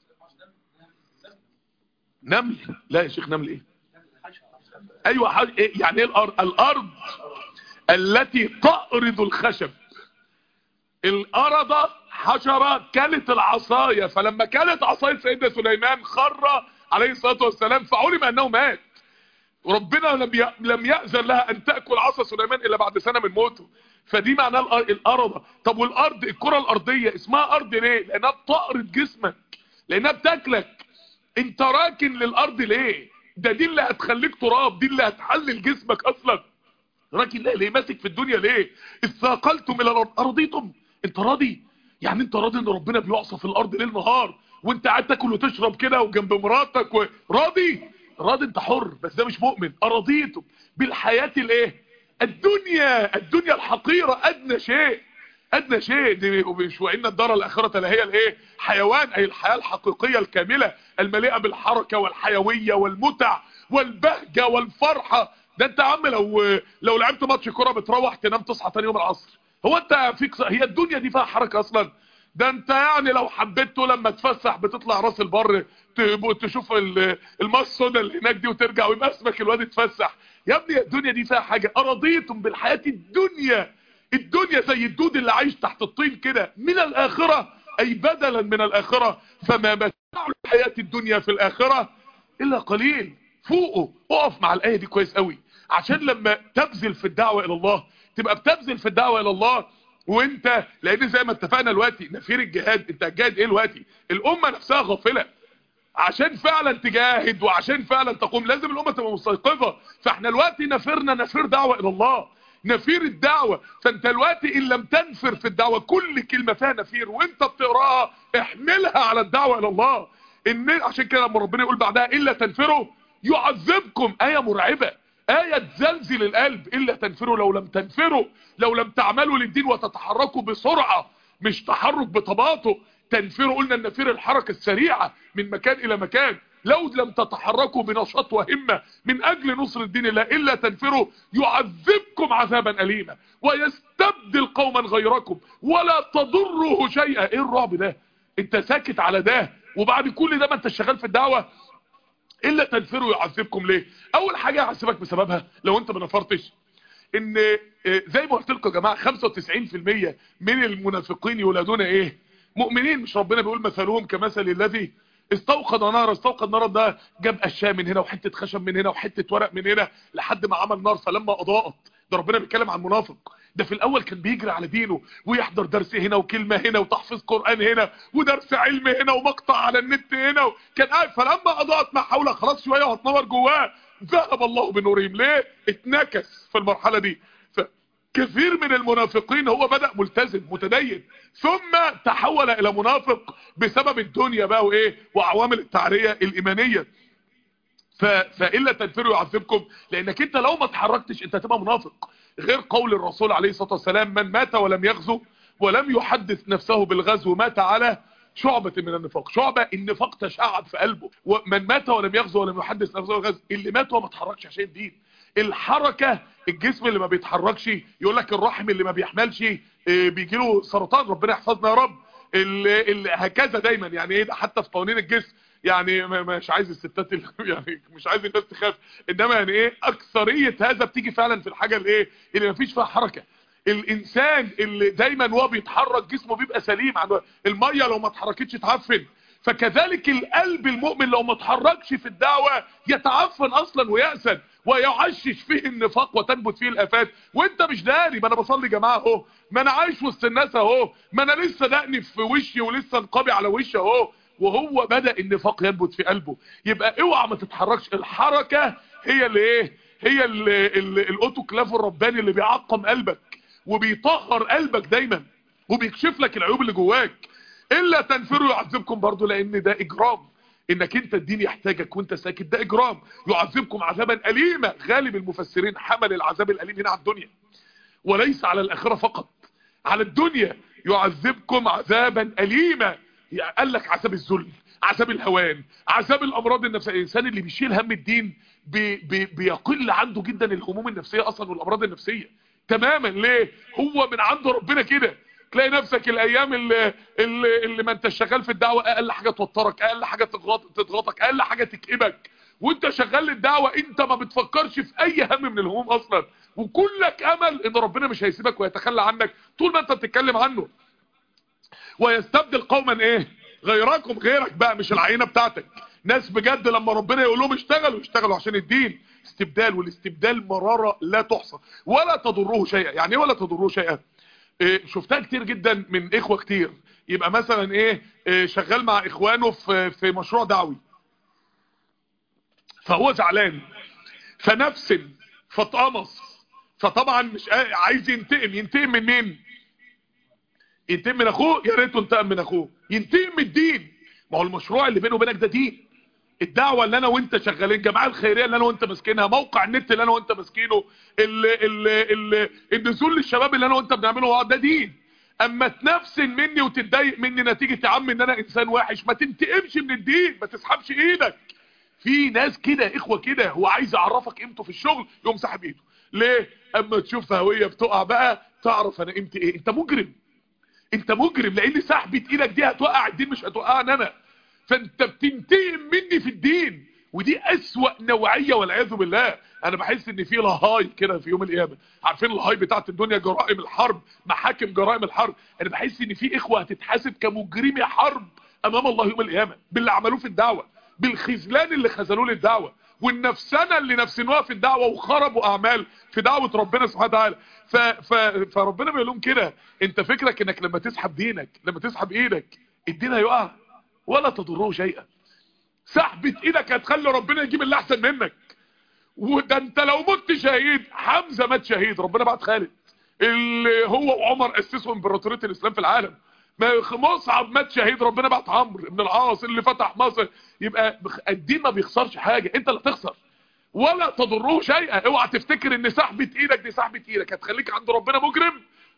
نمل لا يا شيخ نمل ايه ايوه حاجة إيه؟ يعني ايه الارض الارض التي تأرض الخشب الأرض حشرة كلت العصاية فلما كلت عصاية سيدنا سليمان خر عليه الصلاة والسلام فعلم أنه مات ربنا لم لم يأذن لها أن تأكل عصا سليمان إلا بعد سنة من موته فدي معناها الأرض طب والأرض الكرة الأرضية اسمها أرض ليه لأنها بتأرض جسمك لأنها بتاكلك انت راكن للأرض ليه ده دي اللي هتخليك تراب دي اللي هتحلل جسمك أصلا راكن لا ليه ماسك في الدنيا ليه اثاقلتم الى الارض ارضيتم انت راضي يعني انت راضي ان ربنا بيعصى في الارض ليل نهار وانت قاعد تاكل وتشرب كده وجنب مراتك و... راضي راضي انت حر بس ده مش مؤمن ارضيتم بالحياه الايه الدنيا الدنيا الحقيره ادنى شيء ادنى شيء دي مش وان الدار الاخره لهي الايه حيوان اي الحياه الحقيقيه الكامله المليئه بالحركه والحيويه والمتع والبهجه والفرحه ده انت يا عم لو لو لعبت ماتش كوره بتروح تنام تصحى ثاني يوم العصر هو انت فيك هي الدنيا دي فيها حركه اصلا ده انت يعني لو حبيته لما تفسح بتطلع راس البر تشوف الماء السودا اللي هناك دي وترجع ويبقى اسمك الواد يتفسح يا ابني الدنيا دي فيها حاجه ارضيتم بالحياه الدنيا الدنيا زي الدود اللي عايش تحت الطين كده من الاخره اي بدلا من الاخره فما متاع الحياه الدنيا في الاخره الا قليل فوقه اقف مع الايه دي كويس قوي عشان لما تبذل في الدعوه الى الله تبقى بتبذل في الدعوه الى الله وانت لان زي ما اتفقنا دلوقتي نفير الجهاد انت هتجاهد ايه دلوقتي الامه نفسها غافله عشان فعلا تجاهد وعشان فعلا تقوم لازم الامه تبقى مستيقظه فاحنا دلوقتي نفرنا نفير دعوه الى الله نفير الدعوة فانت دلوقتي ان لم تنفر في الدعوة كل كلمة فيها نفير وانت بتقراها احملها على الدعوة الى الله ان عشان كده لما ربنا يقول بعدها الا تنفروا يعذبكم آية مرعبة آية تزلزل القلب الا تنفروا لو لم تنفروا لو لم تعملوا للدين وتتحركوا بسرعة مش تحرك بتباطؤ تنفروا قلنا النفير الحركة السريعة من مكان الى مكان لو لم تتحركوا بنشاط وهمة من أجل نصر الدين الله إلا تنفروا يعذبكم عذابا أليما ويستبدل قوما غيركم ولا تضره شيئا إيه الرعب ده انت ساكت على ده وبعد كل ده ما انت شغال في الدعوة إلا تنفروا يعذبكم ليه أول حاجة يعذبك بسببها لو انت ما نفرتش ان زي ما قلت لكم يا جماعة 95% من المنافقين يولدون ايه مؤمنين مش ربنا بيقول مثلهم كمثل الذي استوقد نار استوقد نار ده جاب اشياء من هنا وحته خشب من هنا وحته ورق من هنا لحد ما عمل نار فلما اضاءت ده ربنا بيتكلم عن منافق ده في الاول كان بيجري على دينه ويحضر درس هنا وكلمه هنا وتحفيظ قران هنا ودرس علم هنا ومقطع على النت هنا كان قاعد فلما اضاءت ما حوله خلاص شويه وهتنور جواه ذهب الله بنورهم ليه اتنكس في المرحله دي كثير من المنافقين هو بدأ ملتزم متدين ثم تحول الى منافق بسبب الدنيا بقى وايه وعوامل التعرية الايمانية ف... فإلا تنفروا يعذبكم لانك انت لو ما اتحركتش انت هتبقى منافق غير قول الرسول عليه الصلاة والسلام من مات ولم يغزو ولم يحدث نفسه بالغزو مات على شعبة من النفاق شعبة النفاق تشعب في قلبه ومن مات ولم يغزو ولم يحدث نفسه بالغزو اللي مات وما اتحركش عشان الدين الحركة الجسم اللي ما بيتحركش يقول لك الرحم اللي ما بيحملش بيجي له سرطان ربنا يحفظنا يا رب اللي اللي هكذا دايما يعني ايه ده حتى في قوانين الجسم يعني مش عايز الستات يعني مش عايز الناس تخاف انما يعني ايه اكثريه هذا بتيجي فعلا في الحاجه اللي ايه اللي ما فيش فيها حركه الانسان اللي دايما وهو بيتحرك جسمه بيبقى سليم الميه لو ما اتحركتش تعفن فكذلك القلب المؤمن لو ما اتحركش في الدعوه يتعفن اصلا ويأسن ويعشش فيه النفاق وتنبت فيه الافات وانت مش داري ما انا بصلي جماعه اهو ما انا عايش وسط الناس اهو ما انا لسه دقني في وشي ولسه نقابي على وشي اهو وهو بدا النفاق ينبت في قلبه يبقى اوعى ما تتحركش الحركه هي اللي ايه هي الاوتوكلاف الرباني اللي بيعقم قلبك وبيطهر قلبك دايما وبيكشف لك العيوب اللي جواك الا تنفروا يعذبكم برضو لان ده اجرام انك انت الدين يحتاجك وانت ساكت ده اجرام يعذبكم عذابا اليما غالب المفسرين حمل العذاب الاليم هنا على الدنيا وليس على الاخره فقط على الدنيا يعذبكم عذابا اليما يعني قال لك عذاب الذل عذاب الهوان عذاب الامراض النفسيه الانسان اللي بيشيل هم الدين بي بي بيقل عنده جدا الهموم النفسيه اصلا والامراض النفسيه تماما ليه هو من عنده ربنا كده تلاقي نفسك الايام اللي اللي, اللي ما انت شغال في الدعوه اقل حاجه توترك اقل حاجه تضغط تضغطك اقل حاجه تكئبك وانت شغال للدعوه انت ما بتفكرش في اي هم من الهموم اصلا وكلك امل ان ربنا مش هيسيبك ويتخلى عنك طول ما انت بتتكلم عنه ويستبدل قوما ايه غيركم غيرك بقى مش العينه بتاعتك ناس بجد لما ربنا يقول لهم اشتغلوا اشتغلوا عشان الدين استبدال والاستبدال مراره لا تحصى ولا تضره شيئا يعني ايه ولا تضره شيئا إيه شفتها كتير جدا من اخوة كتير يبقى مثلا ايه, إيه شغال مع اخوانه في, في مشروع دعوي فهو زعلان فنفسن فاتقمص فطبعا مش عايز ينتقم ينتقم من مين ينتقم من اخوه يا ريته انتقم من اخوه ينتقم من الدين ما هو المشروع اللي بينه وبينك ده دين الدعوة اللي انا وانت شغالين الجماعة الخيرية اللي انا وانت ماسكينها موقع النت اللي انا وانت ماسكينه ال ال ال النزول للشباب اللي انا وانت بنعمله ده دين اما تنفسن مني وتتضايق مني نتيجة يا عم ان انا انسان وحش ما تنتقمش من الدين ما تسحبش ايدك في ناس كده اخوة كده هو عايز يعرفك قيمته في الشغل يقوم سحب ايده ليه اما تشوف هوية بتقع بقى تعرف انا قيمتي ايه انت مجرم انت مجرم لان سحبة ايدك دي هتوقع الدين مش هتوقعني انا فانت بتنتقم مني في الدين ودي اسوأ نوعية والعياذ بالله انا بحس ان في لهاي كده في يوم القيامة عارفين الهاي بتاعت الدنيا جرائم الحرب محاكم جرائم الحرب انا بحس ان في اخوة هتتحاسب كمجرمي حرب امام الله يوم القيامة باللي عملوه في الدعوة بالخذلان اللي خذلوه للدعوة والنفسنة اللي نفسنوها في الدعوة وخربوا اعمال في دعوة ربنا سبحانه وتعالى ف... ف... فربنا بيقول لهم كده انت فكرك انك لما تسحب دينك لما تسحب ايدك الدين هيقع ولا تضره شيئا سحبة ايدك هتخلي ربنا يجيب اللي احسن منك وده انت لو مت شهيد حمزة مات شهيد ربنا بعت خالد اللي هو وعمر اسسوا امبراطورية الاسلام في العالم مصعب مات شهيد ربنا بعت عمرو بن العاص اللي فتح مصر يبقى الدين ما بيخسرش حاجة انت اللي هتخسر ولا تضره شيئا اوعى تفتكر ان سحبة ايدك دي سحبة ايدك هتخليك عند ربنا مجرم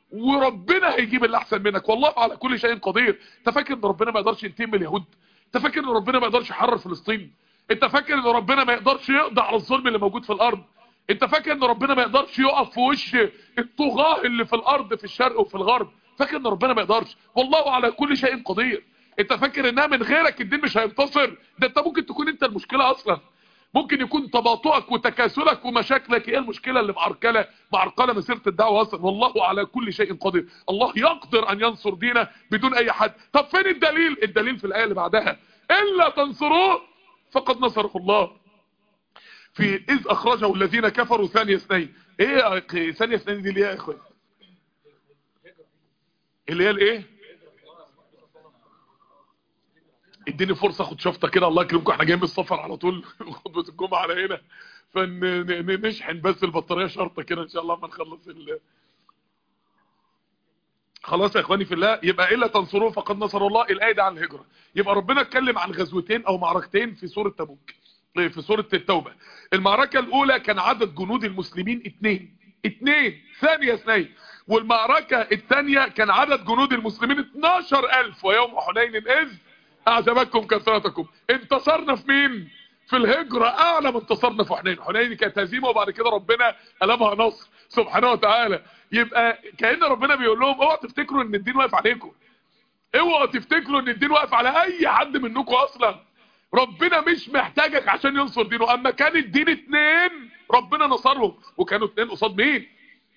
وربنا هيجيب اللي احسن منك والله على كل شيء قدير انت فاكر ان ربنا ما يقدرش ينتقم من اليهود انت فاكر ان ربنا ما يقدرش يحرر فلسطين انت فاكر ان ربنا ما يقدرش يقضي على الظلم اللي موجود في الارض انت فاكر ان ربنا ما يقدرش يقف في وش الطغاة اللي في الارض في الشرق وفي الغرب فاكر ان ربنا ما يقدرش والله على كل شيء قدير انت فاكر انها من غيرك الدين مش هينتصر ده انت ممكن تكون انت المشكلة اصلا ممكن يكون تباطؤك وتكاسلك ومشاكلك هي المشكلة اللي معرقلة معرقلة مسيرة الدعوة اصلا والله على كل شيء قدير الله يقدر ان ينصر دينه بدون اي حد طب فين الدليل الدليل في الايه اللي بعدها الا تنصروه فقد نصره الله في اذ اخرجه الذين كفروا ثاني اثنين ايه ثاني اثنين دي ليه يا اخوان اللي هي الايه اديني فرصه اخد شفطه كده الله يكرمكم احنا جايين من السفر على طول خطبه الجمعه على هنا فنشحن بس البطاريه شرطه كده ان شاء الله ما نخلص ال خلاص يا اخواني في الله يبقى الا تنصروه فقد نصر الله الايه دي عن الهجره يبقى ربنا اتكلم عن غزوتين او معركتين في سوره تبوك في سوره التوبه المعركه الاولى كان عدد جنود المسلمين اثنين اثنين ثانيه اثنين والمعركه الثانيه كان عدد جنود المسلمين 12000 ويوم حنين اذ اعجبتكم كثرتكم انتصرنا في مين في الهجرة اعلى من انتصرنا في حنين حنين كانت هزيمة وبعد كده ربنا قلبها نصر سبحانه وتعالى يبقى كأن ربنا بيقول لهم اوعوا تفتكروا ان الدين واقف عليكم اوعوا تفتكروا ان الدين واقف على اي حد منكم اصلا ربنا مش محتاجك عشان ينصر دينه اما كان الدين اتنين ربنا نصرهم وكانوا اتنين قصاد مين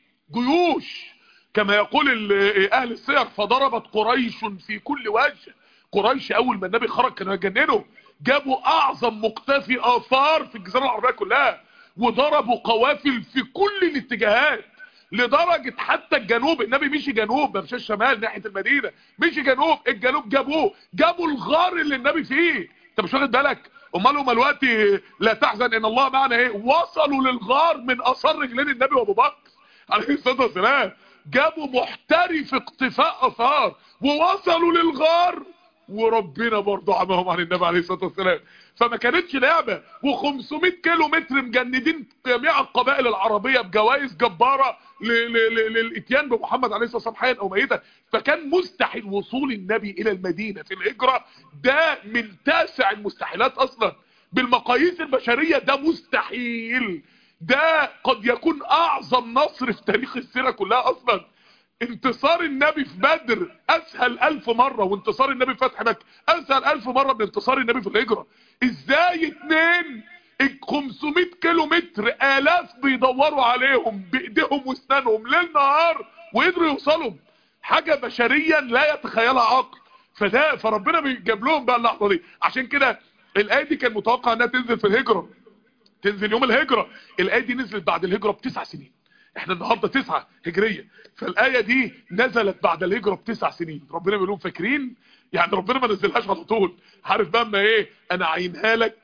جيوش كما يقول اهل السير فضربت قريش في كل وجه قريش اول ما النبي خرج كانوا يجننوا جابوا اعظم مقتفي اثار في الجزيره العربيه كلها وضربوا قوافل في كل الاتجاهات لدرجة حتى الجنوب النبي مشي جنوب ما مشيش شمال ناحية المدينة مشي جنوب الجنوب جابوه جابوا الغار اللي النبي فيه انت مش واخد بالك امال هم دلوقتي لا تحزن ان الله معنا ايه وصلوا للغار من اثار رجلين النبي وابو بكر عليه الصلاه والسلام جابوا محترف اقتفاء اثار ووصلوا للغار وربنا برضه عماهم عن النبي عليه الصلاه والسلام فما كانتش لعبه و500 كيلو متر مجندين جميع القبائل العربيه بجوائز جباره للاتيان بمحمد عليه الصلاه والسلام حيا او ميتا فكان مستحيل وصول النبي الى المدينه في الهجره ده من تاسع المستحيلات اصلا بالمقاييس البشريه ده مستحيل ده قد يكون اعظم نصر في تاريخ السيره كلها اصلا انتصار النبي في بدر اسهل الف مرة وانتصار النبي في فتح مكة اسهل الف مرة من انتصار النبي في الهجرة ازاي اتنين 500 كيلو متر الاف بيدوروا عليهم بايديهم واسنانهم ليل نهار وقدروا يوصلوا حاجة بشريا لا يتخيلها عقل فده فربنا بيجاب لهم بقى اللحظة دي عشان كده الايه دي كان متوقع انها تنزل في الهجرة تنزل يوم الهجرة الايه دي نزلت بعد الهجرة بتسع سنين احنا النهاردة تسعة هجرية فالآية دي نزلت بعد الهجرة بتسع سنين ربنا بيقول لهم فاكرين يعني ربنا ما نزلهاش على طول عارف بقى ما ايه انا عينها لك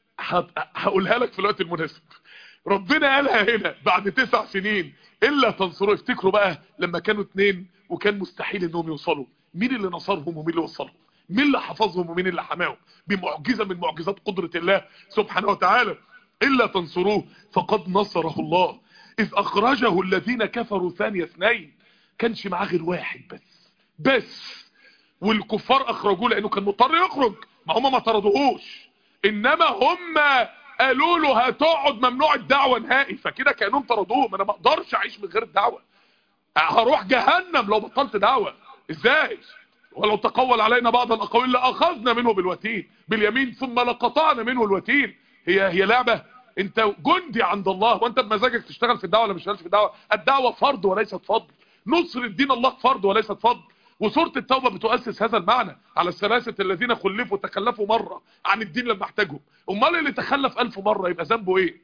هقولها لك في الوقت المناسب ربنا قالها هنا بعد تسع سنين الا تنصروا افتكروا بقى لما كانوا اتنين وكان مستحيل انهم يوصلوا مين اللي نصرهم ومين اللي وصلهم مين اللي حفظهم ومين اللي حماهم بمعجزة من معجزات قدرة الله سبحانه وتعالى إلا تنصروه فقد نصره الله إذ أخرجه الذين كفروا ثاني اثنين كانش معاه غير واحد بس بس والكفار أخرجوه لأنه كان مضطر يخرج ما هم ما طردوهوش إنما هم قالوا له هتقعد ممنوع الدعوة نهائي فكده كأنهم طردوه ما أنا ما أقدرش أعيش من غير الدعوة هروح جهنم لو بطلت دعوة إزاي ولو تقول علينا بعض الأقاويل لأخذنا منه بالوتين باليمين ثم لقطعنا منه الوتين هي هي لعبة انت جندي عند الله وانت بمزاجك تشتغل في الدعوة ولا مش تشتغل في الدعوة الدعوة فرض وليست فضل نصر الدين الله فرض وليست فضل وسورة التوبة بتؤسس هذا المعنى على الثلاثة الذين خلفوا تخلفوا مرة عن الدين لما احتاجهم امال اللي تخلف ألف مرة يبقى ذنبه ايه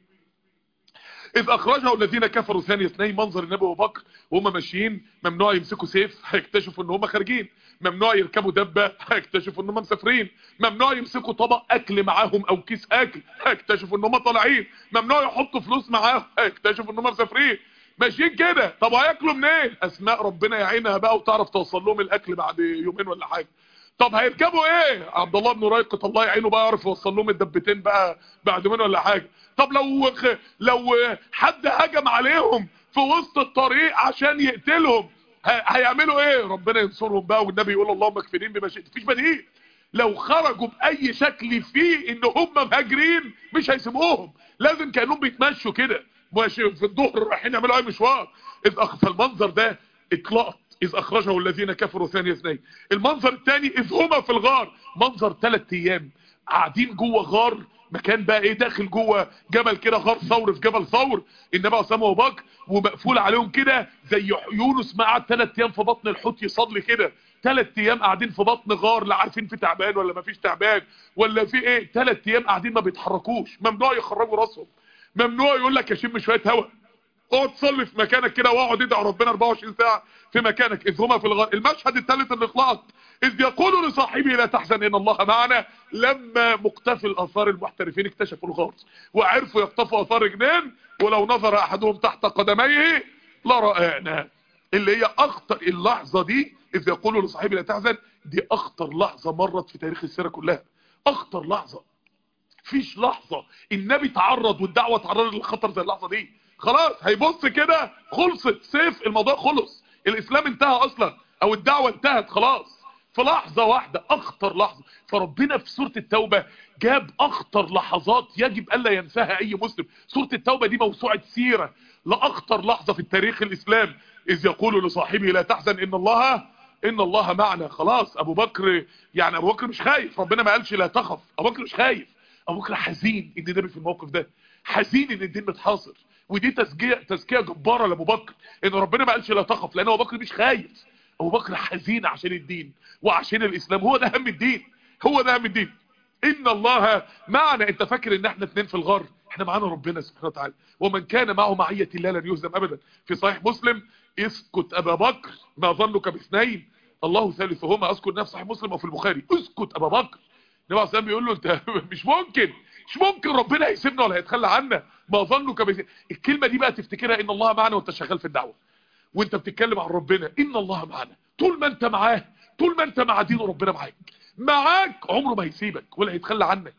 إذ أخرجه الذين كفروا ثاني اثنين منظر النبي أبو بكر وهم ماشيين ممنوع يمسكوا سيف هيكتشفوا ان هم خارجين ممنوع يركبوا دبة هيكتشفوا ان هم مسافرين ممنوع يمسكوا طبق أكل معاهم أو كيس أكل هيكتشفوا ان هم طالعين ممنوع يحطوا فلوس معاهم هيكتشفوا ان هم مسافرين ماشيين كده طب هياكلوا منين اسماء ربنا يعينها بقى وتعرف توصل لهم الاكل بعد يومين ولا حاجه طب هيركبوا ايه عبد الله بن ريقة الله يعينه بقى يعرف يوصل لهم الدبتين بقى بعد يومين ولا حاجه طب لو لو حد هجم عليهم في وسط الطريق عشان يقتلهم هيعملوا ايه ربنا ينصرهم بقى والنبي يقول اللهم اكفنين بما شئت مفيش بديل لو خرجوا باي شكل فيه ان هم مهاجرين مش هيسيبوهم لازم كانهم بيتمشوا كده ماشي في الظهر رايحين يعملوا اي مشوار اذ اخذ المنظر ده اطلاق اذ اخرجه الذين كفروا ثاني اثنين المنظر الثاني اذ هما في الغار منظر ثلاث ايام قاعدين جوه غار مكان بقى ايه داخل جوه جبل كده غار ثور في جبل ثور النبي اسامه ابو بكر ومقفول عليهم كده زي يونس ما قعد ثلاث ايام في بطن الحوت يصلي كده ثلاث ايام قاعدين في بطن غار لا عارفين في تعبان ولا ما فيش تعبان ولا في ايه ثلاث ايام قاعدين ما بيتحركوش ممنوع يخرجوا راسهم ممنوع يقول لك اشم شويه هواء اقعد تصلي في مكانك كده واقعد ادعي ربنا 24 ساعه في مكانك اذ هما في الغار المشهد الثالث الاخلاص اذ يقول لصاحبه لا تحزن ان الله معنا لما مقتفي الاثار المحترفين اكتشفوا الغار وعرفوا يقتفوا اثار جنان ولو نظر احدهم تحت قدميه لرآنا اللي هي اخطر اللحظه دي اذ يقول لصاحبه لا تحزن دي اخطر لحظه مرت في تاريخ السيره كلها اخطر لحظه فيش لحظة النبي تعرض والدعوة تعرضت للخطر زي اللحظة دي خلاص هيبص كده خلصت سيف الموضوع خلص الاسلام انتهى اصلا او الدعوة انتهت خلاص في لحظة واحدة اخطر لحظة فربنا في سورة التوبة جاب اخطر لحظات يجب الا ينساها اي مسلم سورة التوبة دي موسوعة سيرة لاخطر لحظة في التاريخ الاسلام اذ يقول لصاحبه لا تحزن ان الله ان الله معنا خلاص ابو بكر يعني ابو بكر مش خايف ربنا ما قالش لا تخف ابو بكر مش خايف ابو بكر حزين ان النبي في الموقف ده حزين ان الدين متحاصر ودي تزكيه تزكيه جباره لابو بكر ان ربنا ما قالش لا تخف لان ابو بكر مش خايف ابو بكر حزين عشان الدين وعشان الاسلام هو ده هم الدين هو ده هم الدين ان الله معنا انت فاكر ان احنا اتنين في الغار احنا معانا ربنا سبحانه وتعالى ومن كان معه معيه الله لن يهزم ابدا في صحيح مسلم اسكت ابا بكر ما ظنك باثنين الله ثالثهما اذكر نفس صحيح مسلم وفي البخاري اسكت ابا بكر النبي عليه بيقول له انت مش ممكن مش ممكن ربنا هيسيبنا ولا هيتخلى عنا ما ظنك بس الكلمه دي بقى تفتكرها ان الله معنا وانت شغال في الدعوه وانت بتتكلم عن ربنا ان الله معنا طول ما انت معاه طول ما انت مع دين ربنا معاك معاك عمره ما هيسيبك ولا هيتخلى عنك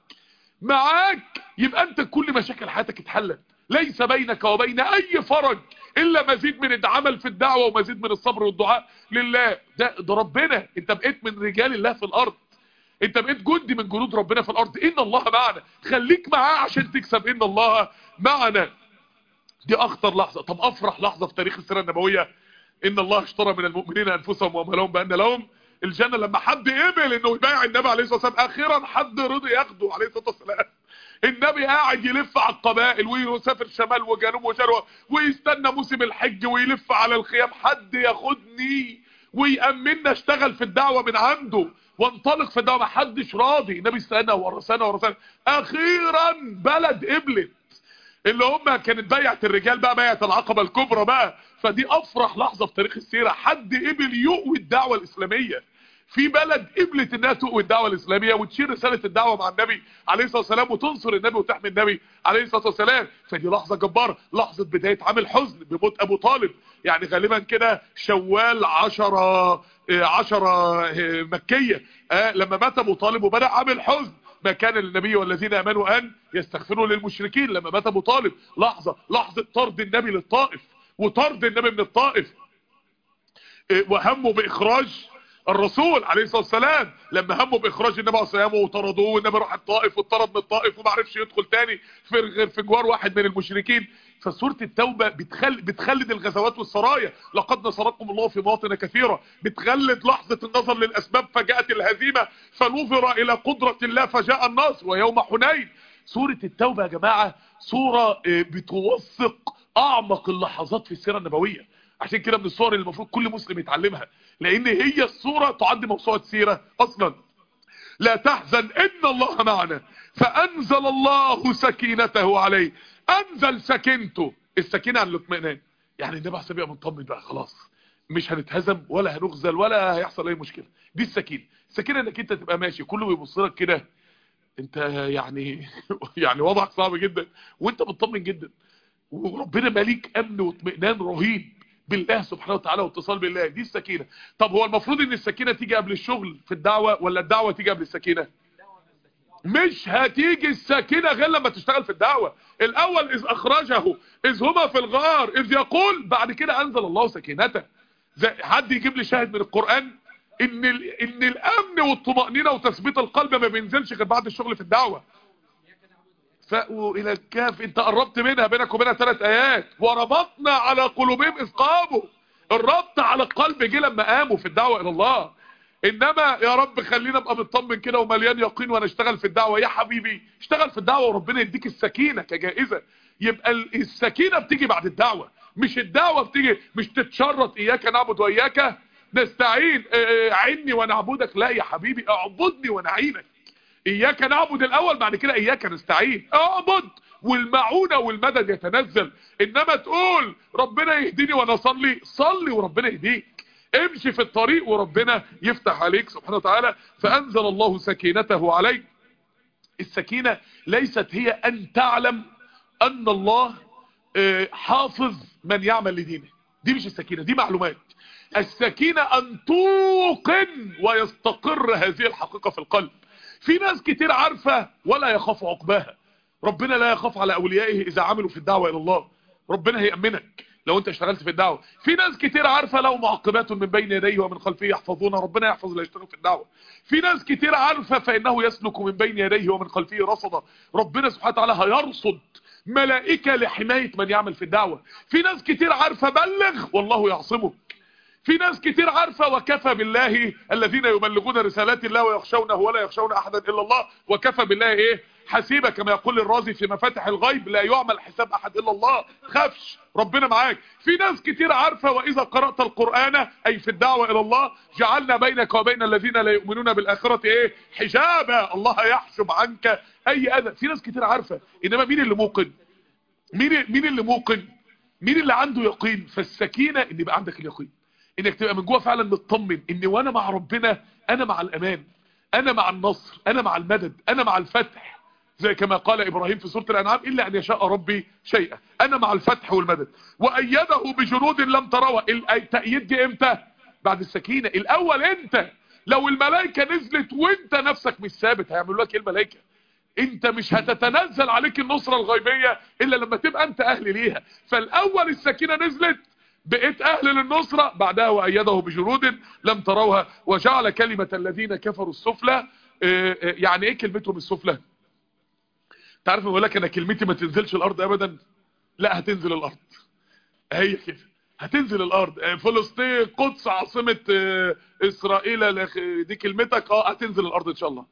معاك يبقى انت كل مشاكل حياتك اتحلت ليس بينك وبين اي فرج الا مزيد من العمل في الدعوه ومزيد من الصبر والدعاء لله ده, ده ربنا انت بقيت من رجال الله في الارض انت بقيت جندي من جنود ربنا في الارض ان الله معنا خليك معاه عشان تكسب ان الله معنا دي اخطر لحظة طب افرح لحظة في تاريخ السيرة النبوية ان الله اشترى من المؤمنين انفسهم واموالهم بان لهم الجنة لما حد قبل انه يبايع النبي عليه الصلاة والسلام اخيرا حد رضي ياخده عليه الصلاة والسلام النبي قاعد يلف على القبائل ويسافر شمال وجنوب وشرق ويستنى موسم الحج ويلف على الخيام حد ياخدني ويأمننا اشتغل في الدعوة من عنده وانطلق في الدعوة محدش راضي النبي سنة ورا سنة ورا سنة اخيرا بلد قبلت اللي هم كانت بيعة الرجال بقى بيعة العقبة الكبرى بقى فدي افرح لحظة في تاريخ السيرة حد قبل يقوي الدعوة الاسلامية في بلد قبلت انها تقوي الدعوه الاسلاميه وتشير رساله الدعوه مع النبي عليه الصلاه والسلام وتنصر النبي وتحمي النبي عليه الصلاه والسلام فدي لحظه جباره لحظه بدايه عام حزن بموت ابو طالب يعني غالبا كده شوال 10 10 مكيه آه لما مات ابو طالب وبدا عام حزن ما كان للنبي والذين امنوا ان يستغفروا للمشركين لما مات ابو طالب لحظه لحظه طرد النبي للطائف وطرد النبي من الطائف وهمه باخراج الرسول عليه الصلاه والسلام لما همه باخراج النبي عليه الصلاه والسلام وطردوه والنبي راح الطائف واتطرد من الطائف وما عرفش يدخل تاني في غير في جوار واحد من المشركين فسوره التوبه بتخل بتخلد الغزوات والسرايا لقد نصركم الله في مواطن كثيره بتخلد لحظه النظر للاسباب فجاءت الهزيمه فنظر الى قدره الله فجاء النصر ويوم حنين سوره التوبه يا جماعه سوره بتوثق اعمق اللحظات في السيره النبويه عشان كده من الصور اللي المفروض كل مسلم يتعلمها لان هي الصورة تعد موسوعة سيرة اصلا لا تحزن ان الله معنا فانزل الله سكينته عليه انزل سكينته السكينة عن الاطمئنان يعني النبي عليه الصلاه مطمن بقى خلاص مش هنتهزم ولا هنخزل ولا هيحصل اي مشكلة دي السكينة السكينة انك انت تبقى ماشي كله بيبص لك كده انت يعني يعني وضعك صعب جدا وانت مطمن جدا وربنا ماليك امن واطمئنان رهيب بالله سبحانه وتعالى واتصال بالله دي السكينة طب هو المفروض ان السكينة تيجي قبل الشغل في الدعوة ولا الدعوة تيجي قبل السكينة مش هتيجي السكينة غير لما تشتغل في الدعوة الاول اذ اخرجه اذ هما في الغار اذ يقول بعد كده انزل الله سكينته زي حد يجيب لي شاهد من القرآن ان ان الامن والطمأنينة وتثبيت القلب ما بينزلش غير بعد الشغل في الدعوة فأووا إلى الكهف انت قربت منها بينك وبينها ثلاث آيات وربطنا على قلوبهم إذ قاموا الربط على القلب جه لما قاموا في الدعوة إلى الله إنما يا رب خلينا ابقى مطمن كده ومليان يقين وأنا اشتغل في الدعوة يا حبيبي اشتغل في الدعوة وربنا يديك السكينة كجائزة يبقى السكينة بتيجي بعد الدعوة مش الدعوة بتيجي مش تتشرط إياك نعبد وإياك نستعين عني ونعبدك لا يا حبيبي اعبدني ونعينك اياك نعبد الاول بعد كده اياك نستعين اعبد والمعونة والمدد يتنزل انما تقول ربنا يهديني وانا اصلي صلي وربنا يهديك امشي في الطريق وربنا يفتح عليك سبحانه وتعالى فانزل الله سكينته عليك السكينة ليست هي ان تعلم ان الله حافظ من يعمل لدينه دي مش السكينة دي معلومات السكينة ان توقن ويستقر هذه الحقيقة في القلب في ناس كتير عارفة ولا يخاف عقباها ربنا لا يخاف على أوليائه إذا عملوا في الدعوة إلى الله ربنا هيأمنك لو انت اشتغلت في الدعوة في ناس كتير عارفة لو معقبات من بين يديه ومن خلفه يحفظون ربنا يحفظ اللي يشتغل في الدعوة في ناس كتير عارفة فإنه يسلك من بين يديه ومن خلفه رصدا ربنا سبحانه وتعالى هيرصد ملائكة لحماية من يعمل في الدعوة في ناس كتير عارفة بلغ والله يعصمك في ناس كتير عارفة وكفى بالله الذين يبلغون رسالات الله ويخشونه ولا يخشون احدا الا الله وكفى بالله ايه حسيبة كما يقول الرازي في مفاتح الغيب لا يعمل حساب احد الا الله خافش ربنا معاك في ناس كتير عارفة واذا قرأت القرآن اي في الدعوة الى الله جعلنا بينك وبين الذين لا يؤمنون بالاخرة ايه حجابا الله يحجب عنك اي اذى في ناس كتير عارفة انما مين اللي موقن مين مين اللي موقن مين اللي عنده يقين فالسكينة ان يبقى عندك اليقين انك تبقى من جوه فعلا مطمن ان وانا مع ربنا انا مع الامان انا مع النصر انا مع المدد انا مع الفتح زي كما قال ابراهيم في سورة الانعام الا ان يشاء ربي شيئا انا مع الفتح والمدد وايده بجنود لم تروها التأييد جه امتى بعد السكينة الاول انت لو الملائكة نزلت وانت نفسك مش ثابت هيعملوا لك ايه الملائكة انت مش هتتنزل عليك النصرة الغيبية الا لما تبقى انت اهل ليها فالاول السكينة نزلت بقيت اهل للنصرة بعدها وايده بجنود لم تروها وجعل كلمة الذين كفروا السفلى يعني ايه كلمتهم السفلى تعرف بقول لك انا كلمتي ما تنزلش الارض ابدا لا هتنزل الارض هي كده هتنزل الارض فلسطين قدس عاصمة اسرائيل دي كلمتك اه هتنزل الارض ان شاء الله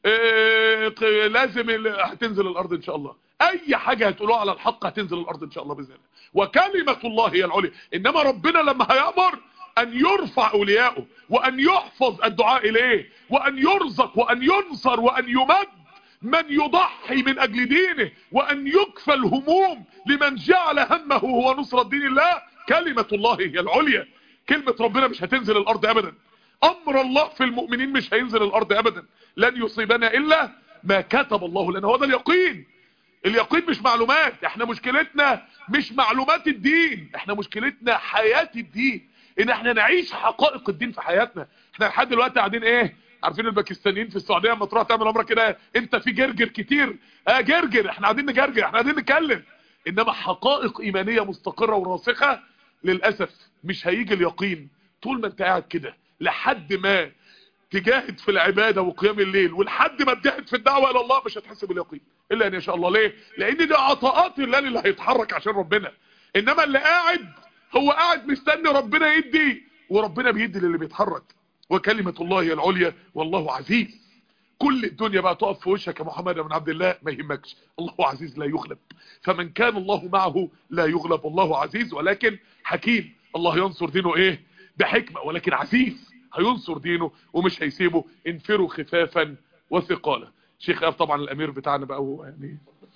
لازم هتنزل الارض ان شاء الله اي حاجة هتقولوها على الحق هتنزل الارض ان شاء الله باذن الله وكلمة الله هي العليا انما ربنا لما هيأمر ان يرفع اولياءه وان يحفظ الدعاء اليه وان يرزق وان ينصر وان يمد من يضحي من اجل دينه وان يكفى الهموم لمن جعل همه هو نصرة دين الله كلمة الله هي العليا كلمة ربنا مش هتنزل الارض ابدا امر الله في المؤمنين مش هينزل الارض ابدا لن يصيبنا الا ما كتب الله لنا هو ده اليقين اليقين مش معلومات احنا مشكلتنا مش معلومات الدين احنا مشكلتنا حياة الدين ان احنا نعيش حقائق الدين في حياتنا احنا لحد دلوقتي قاعدين ايه عارفين الباكستانيين في السعوديه لما تروح تعمل عمره كده انت في جرجر كتير اه جرجر احنا قاعدين نجرجر احنا قاعدين نتكلم انما حقائق ايمانيه مستقره وراسخه للاسف مش هيجي اليقين طول ما انت قاعد كده لحد ما تجاهد في العبادة وقيام الليل ولحد ما تجاهد في الدعوة الى الله مش هتحس باليقين الا ان شاء الله ليه لان دي عطاءات الله اللي هيتحرك عشان ربنا انما اللي قاعد هو قاعد مستني ربنا يدي وربنا بيدي للي بيتحرك وكلمة الله هي العليا والله عزيز كل الدنيا بقى تقف في وشك يا محمد بن عبد الله ما يهمكش الله عزيز لا يغلب فمن كان الله معه لا يغلب الله عزيز ولكن حكيم الله ينصر دينه ايه بحكمة ولكن عزيز هينصر دينه ومش هيسيبه انفروا خفافا وثقالا شيخ اب طبعا الامير بتاعنا بقى هو يعني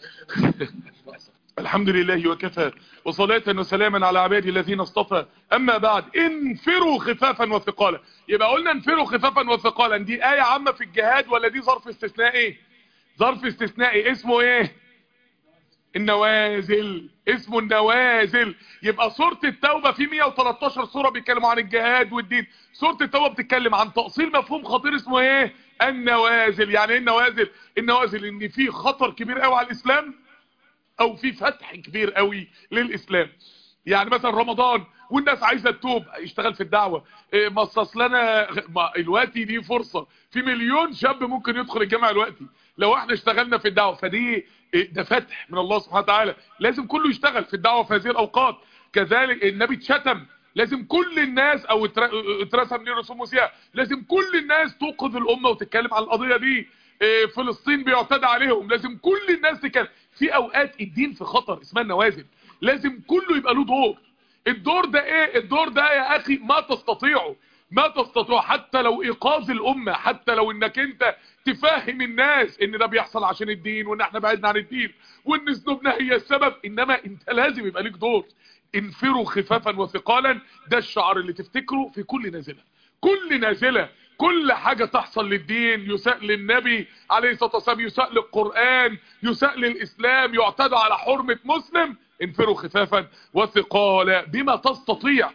الحمد لله وكفى وصلاة وسلاما على عبادي الذين اصطفى اما بعد انفروا خفافا وثقالا يبقى قلنا انفروا خفافا وثقالا دي آية عامة في الجهاد ولا دي ظرف استثنائي ظرف استثنائي اسمه ايه النوازل اسمه النوازل يبقى سورة التوبة في 113 سورة بيتكلموا عن الجهاد والدين سورة التوبة بتتكلم عن تأصيل مفهوم خطير اسمه ايه النوازل يعني ايه النوازل النوازل ان في خطر كبير قوي على الاسلام او في فتح كبير قوي للاسلام يعني مثلا رمضان والناس عايزه تتوب يشتغل في الدعوه إيه مصص لنا دلوقتي دي فرصه في مليون شاب ممكن يدخل الجامعه دلوقتي لو احنا اشتغلنا في الدعوه فدي ده فتح من الله سبحانه وتعالى لازم كله يشتغل في الدعوه في هذه الاوقات كذلك النبي اتشتم لازم كل الناس او اترسم ليه رسوم مسيح لازم كل الناس توقظ الامه وتتكلم عن القضيه دي إيه فلسطين بيعتدى عليهم لازم كل الناس تتكلم في اوقات الدين في خطر اسمها النوازل لازم كله يبقى له دور الدور ده ايه الدور ده يا اخي ما تستطيعه ما تستطيع حتى لو ايقاظ الامه حتى لو انك انت تفهم الناس ان ده بيحصل عشان الدين وان احنا بعدنا عن الدين وان ذنوبنا هي السبب انما انت لازم يبقى ليك دور انفروا خفافا وثقالا ده الشعار اللي تفتكره في كل نازله كل نازله كل حاجة تحصل للدين يساء للنبي عليه الصلاة والسلام يساء للقرآن يساء للإسلام يعتدى على حرمة مسلم انفروا خفافا وثقالا بما تستطيع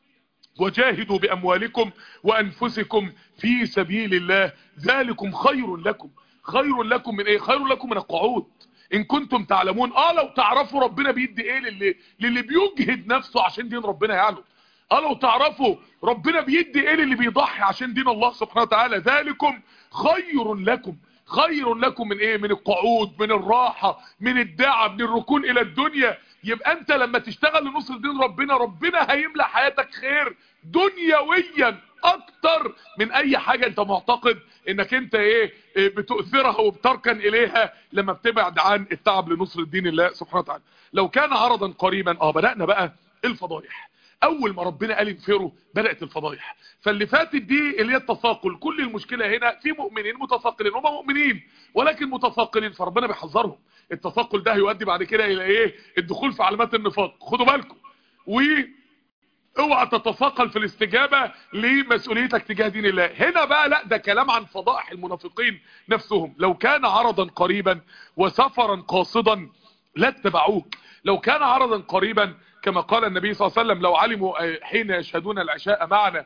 وجاهدوا بأموالكم وأنفسكم في سبيل الله ذلكم خير لكم خير لكم من ايه خير لكم من القعود ان كنتم تعلمون اه لو تعرفوا ربنا بيدي ايه للي, للي بيجهد نفسه عشان دين ربنا يعلم اه لو تعرفوا ربنا بيدي ايه للي بيضحي عشان دين الله سبحانه وتعالى ذلكم خير لكم خير لكم من ايه من القعود من الراحة من الدعاء من الركون الى الدنيا يبقى انت لما تشتغل لنصر دين ربنا ربنا هيملى حياتك خير دنيويا اكتر من اي حاجة انت معتقد انك انت ايه, إيه بتؤثرها وبتركن اليها لما بتبعد عن التعب لنصر الدين الله سبحانه وتعالى لو كان عرضا قريبا اه بدأنا بقى الفضايح اول ما ربنا قال انفروا بدأت الفضايح فاللي فاتت دي اللي هي التثاقل كل المشكلة هنا في مؤمنين متثاقلين هم مؤمنين ولكن متثاقلين فربنا بيحذرهم التثاقل ده هيؤدي بعد كده الى ايه الدخول في علامات النفاق خدوا بالكم و اوعى تتثاقل في الاستجابة لمسؤوليتك تجاه دين الله هنا بقى لا ده كلام عن فضائح المنافقين نفسهم لو كان عرضا قريبا وسفرا قاصدا لا اتبعوك لو كان عرضا قريبا كما قال النبي صلى الله عليه وسلم لو علموا حين يشهدون العشاء معنا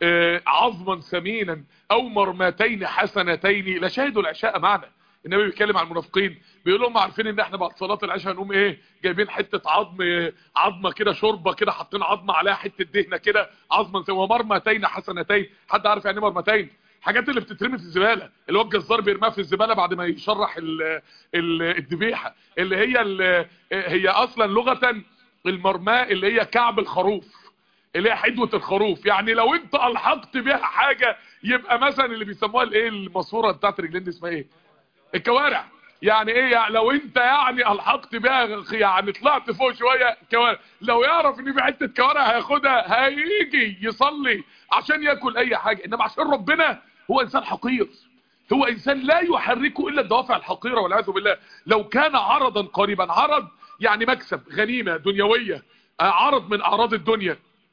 عظما سمينا او مرمتين حسنتين لشهدوا العشاء معنا النبي بيتكلم عن المنافقين بيقول لهم عارفين ان احنا بعد صلاه العشاء هنقوم ايه جايبين حته عظم عظمه كده شوربه كده حاطين عظمه عليها حته دهنه كده عظما ومرمتين حسنتين حد عارف يعني ايه مرمتين حاجات اللي بتترمي في الزباله اللي هو الجزار بيرميها في الزباله بعد ما يشرح ال ال الذبيحه اللي هي ال هي اصلا لغه المرماه اللي هي كعب الخروف اللي هي حدوه الخروف يعني لو انت الحقت بيها حاجه يبقى مثلا اللي بيسموها الايه الماسوره بتاعت رجلين دي اسمها ايه الكوارع يعني ايه يعني لو انت يعني الحقت بيها يعني طلعت فوق شويه كوارع لو يعرف ان في حته كوارع هياخدها هيجي يصلي عشان ياكل اي حاجه انما عشان ربنا هو انسان حقير هو انسان لا يحركه الا الدوافع الحقيره والعياذ بالله لو كان عرضا قريبا عرض يعني مكسب غنيمه دنيويه عرض من اعراض الدنيا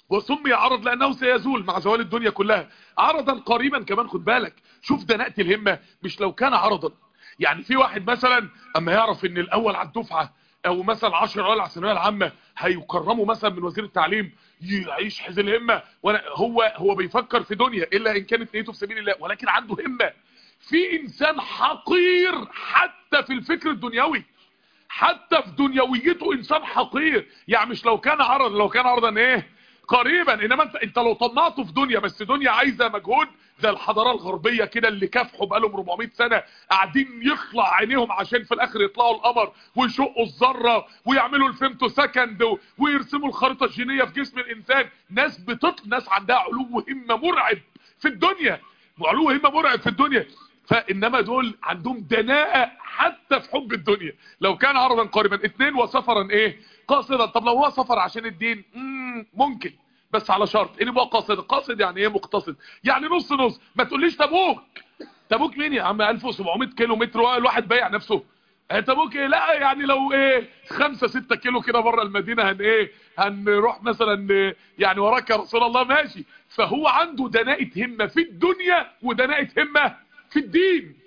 وسمي عرض لانه سيزول مع زوال الدنيا كلها عرضا قريبا كمان خد بالك شوف دناءة الهمة مش لو كان عرضا يعني في واحد مثلا اما يعرف ان الاول على الدفعة او مثلا 10 اوائل على الثانويه العامه هيكرموا مثلا من وزير التعليم يعيش حز الهمه وانا هو هو بيفكر في دنيا الا ان كانت نيته في سبيل الله ولكن عنده همه في انسان حقير حتى في الفكر الدنيوي حتى في دنيويته انسان حقير يعني مش لو كان عرض لو كان عرضا ايه قريبا انما انت انت لو طمعته في دنيا بس دنيا عايزه مجهود زي الحضاره الغربيه كده اللي كافحوا بقالهم 400 سنه قاعدين يخلع عينيهم عشان في الاخر يطلعوا القمر ويشقوا الذره ويعملوا الفيمتو سكند ويرسموا الخريطه الجينيه في جسم الانسان ناس بتطل ناس عندها علو همه مرعب في الدنيا علو همه مرعب في الدنيا فانما دول عندهم دناءة حتى في حب الدنيا لو كان عرضا قريبا اتنين وسفرا ايه قاصدا طب لو هو سفر عشان الدين مم ممكن بس على شرط ان يبقى قاصد قاصد يعني ايه مقتصد يعني نص نص ما تقوليش تبوك تبوك مين يا عم 1700 كيلو متر الواحد بايع نفسه تبوك ايه لا يعني لو ايه 5 6 كيلو كده بره المدينه هن ايه هنروح مثلا يعني وراك يا رسول الله ماشي فهو عنده دناءة همه في الدنيا ودناءة همه في الدين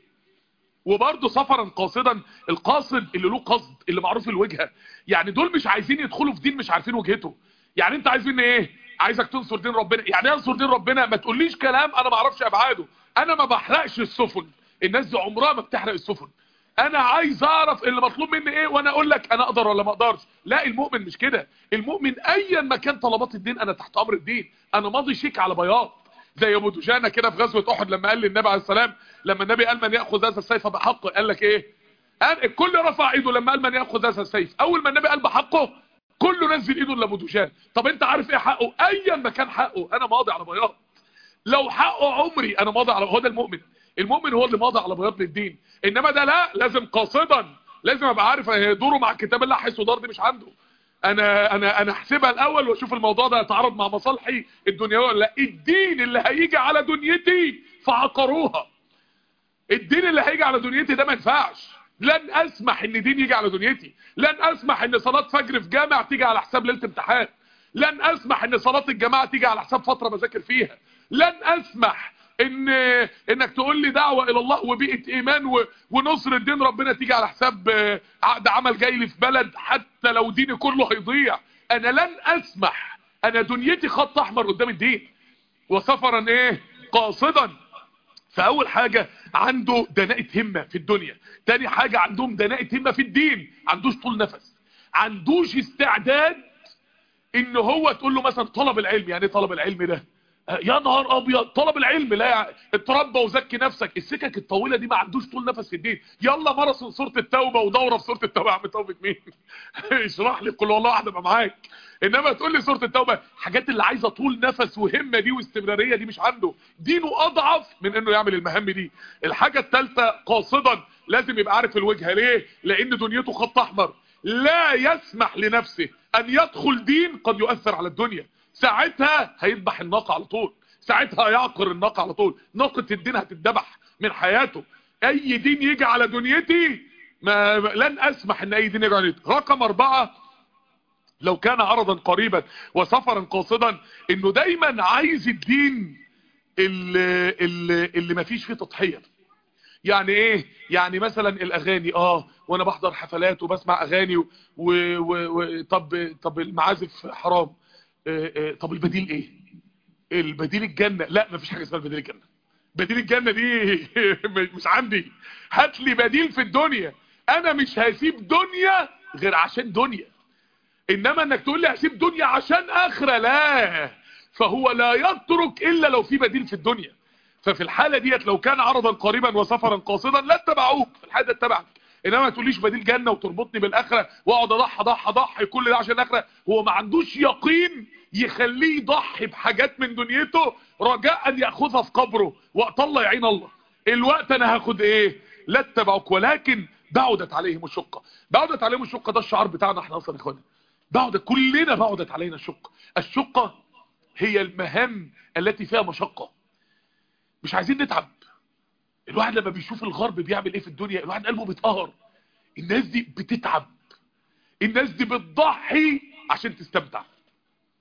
وبرضه سفرا قاصدا القاصد اللي له قصد اللي معروف الوجهه يعني دول مش عايزين يدخلوا في دين مش عارفين وجهته يعني انت عايزين ايه عايزك تنصر دين ربنا يعني انصر دين ربنا ما تقوليش كلام انا ما اعرفش ابعاده انا ما بحرقش السفن الناس دي عمرها ما بتحرق السفن انا عايز اعرف اللي مطلوب مني ايه وانا اقول لك انا اقدر ولا ما اقدرش لا المؤمن مش كده المؤمن ايا ما كان طلبات الدين انا تحت امر الدين انا ماضي شيك على بياض زي ابو دجانه كده في غزوه احد لما قال للنبي عليه السلام لما النبي قال من ياخذ هذا السيف بحقه قال لك ايه قال الكل رفع ايده لما قال من ياخذ هذا السيف اول ما النبي قال بحقه كله نزل ايده لابو دجان طب انت عارف ايه حقه ايا ما كان حقه انا ماضي على بياض لو حقه عمري انا ماضي على هو ده المؤمن المؤمن هو اللي ماضي على بياض للدين انما ده لا لازم قاصدا لازم ابقى عارف دوره مع كتاب الله حيث دار دي مش عنده انا انا انا احسبها الاول واشوف الموضوع ده يتعارض مع مصالحي الدنيويه ولا لا الدين اللي هيجي على دنيتي فعقروها الدين اللي هيجي على دنيتي ده ما ينفعش لن اسمح ان دين يجي على دنيتي لن اسمح ان صلاه فجر في جامع تيجي على حساب ليله امتحان لن اسمح ان صلاه الجماعه تيجي على حساب فتره بذاكر فيها لن اسمح ان انك تقول لي دعوه الى الله وبيئه ايمان و... ونصر الدين ربنا تيجي على حساب عقد عمل جاي لي في بلد حتى لو ديني كله هيضيع انا لن اسمح انا دنيتي خط احمر قدام الدين وسفرا ايه قاصدا فاول حاجه عنده دناءه همه في الدنيا تاني حاجه عندهم دناءه همه في الدين عندوش طول نفس عندوش استعداد ان هو تقول له مثلا طلب العلم يعني ايه طلب العلم ده يا نهار ابيض طلب العلم لا اتربى وزكي نفسك السكك الطويله دي ما عندوش طول نفس في الدين يلا ماراثون سوره التوبه ودوره في سوره التوبه يا عم توبه مين اشرح لي قول والله احد ابقى معاك انما تقول لي سوره التوبه الحاجات اللي عايزه طول نفس وهمه دي واستمراريه دي مش عنده دينه اضعف من انه يعمل المهام دي الحاجه الثالثه قاصدا لازم يبقى عارف الوجهه ليه لان دنيته خط احمر لا يسمح لنفسه ان يدخل دين قد يؤثر على الدنيا ساعتها هيذبح الناقه على طول ساعتها هيعقر الناقه على طول ناقه الدين هتتذبح من حياته اي دين يجي على دنيتي ما لن اسمح ان اي دين يجي على دنيتي رقم اربعة لو كان عرضا قريبا وسفرا قاصدا انه دايما عايز الدين اللي, اللي, اللي ما فيش فيه تضحيه يعني ايه يعني مثلا الاغاني اه وانا بحضر حفلات وبسمع اغاني و... و... و... طب طب المعازف حرام طب البديل ايه البديل الجنة لا مفيش حاجة اسمها بديل الجنة بديل الجنة دي مش عندي هات لي بديل في الدنيا انا مش هسيب دنيا غير عشان دنيا انما انك تقول لي هسيب دنيا عشان اخرة لا فهو لا يترك الا لو في بديل في الدنيا ففي الحالة ديت لو كان عرضا قريبا وسفرا قاصدا لا اتبعوك في الحالة اتبعك انما ما تقوليش بديل جنة وتربطني بالاخرة واقعد اضحى ضحى ضحي كل ده عشان الاخرة هو ما عندوش يقين يخليه يضحي بحاجات من دنيته رجاء ان ياخذها في قبره وقت الله يعين الله الوقت انا هاخد ايه لا اتبعك ولكن بعدت عليهم الشقة بعدت عليهم الشقة ده الشعار بتاعنا احنا اصلا اخوانا بعدت كلنا بعدت علينا الشقة الشقة هي المهام التي فيها مشقة مش عايزين نتعب الواحد لما بيشوف الغرب بيعمل ايه في الدنيا الواحد قلبه بيتقهر الناس دي بتتعب الناس دي بتضحي عشان تستمتع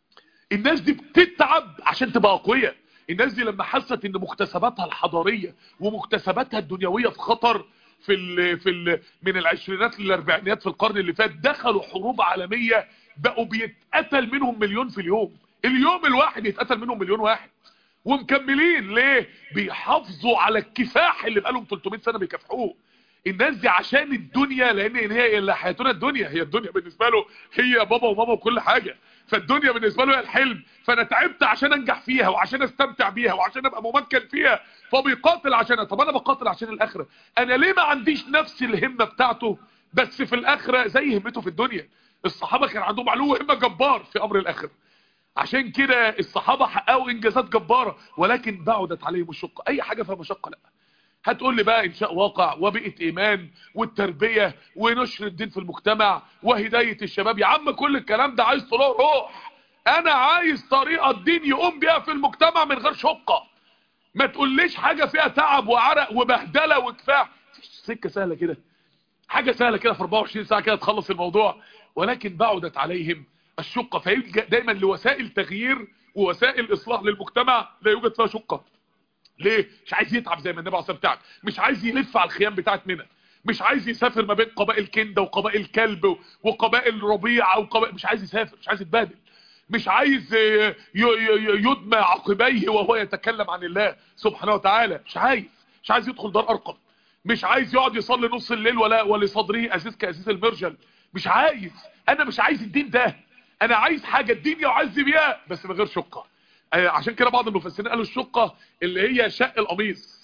الناس دي بتتعب عشان تبقى اقوياء الناس دي لما حست ان مكتسباتها الحضاريه ومكتسباتها الدنيويه في خطر في ال في ال من العشرينات للاربعينات في القرن اللي فات دخلوا حروب عالميه بقوا بيتقتل منهم مليون في اليوم اليوم الواحد يتقتل منهم مليون واحد ومكملين ليه بيحافظوا على الكفاح اللي بقالهم 300 سنه بيكافحوه الناس دي عشان الدنيا لان هي اللي حياتنا الدنيا هي الدنيا بالنسبه له هي بابا وماما وكل حاجه فالدنيا بالنسبه له هي الحلم فانا تعبت عشان انجح فيها وعشان استمتع بيها وعشان ابقى ممكن فيها فبيقاتل عشانها طب انا بقاتل عشان الاخره انا ليه ما عنديش نفس الهمه بتاعته بس في الاخره زي همته في الدنيا الصحابه كان عندهم علو همه جبار في امر الاخره عشان كده الصحابه حققوا انجازات جباره ولكن بعدت عليهم الشقه اي حاجه فيها مشقه لا هتقول لي بقى انشاء واقع وبيئه ايمان والتربيه ونشر الدين في المجتمع وهدايه الشباب يا عم كل الكلام ده عايز طلوع روح انا عايز طريقه الدين يقوم بيها في المجتمع من غير شقه ما تقوليش حاجه فيها تعب وعرق وبهدله وكفاح مفيش سكه سهله كده حاجه سهله كده في 24 ساعه كده تخلص الموضوع ولكن بعدت عليهم الشقه فيلجا دايما لوسائل تغيير ووسائل اصلاح للمجتمع لا يوجد فيها شقه ليه مش عايز يتعب زي ما النبي عليه الصلاه والسلام مش عايز يلف على الخيام بتاعت منى مش عايز يسافر ما بين قبائل كنده وقبائل كلب وقبائل ربيع وقبائل مش عايز يسافر مش عايز يتبادل مش عايز يدمى عقبيه وهو يتكلم عن الله سبحانه وتعالى مش عايز مش عايز يدخل دار ارقم مش عايز يقعد يصلي نص الليل ولا ولصدره ازيز كازيز المرجل مش عايز انا مش عايز الدين ده انا عايز حاجه الدين يعز بيها بس من غير شقه عشان كده بعض المفسرين قالوا الشقه اللي هي شق القميص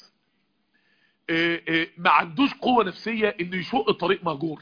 ما عندوش قوه نفسيه انه يشق طريق مهجور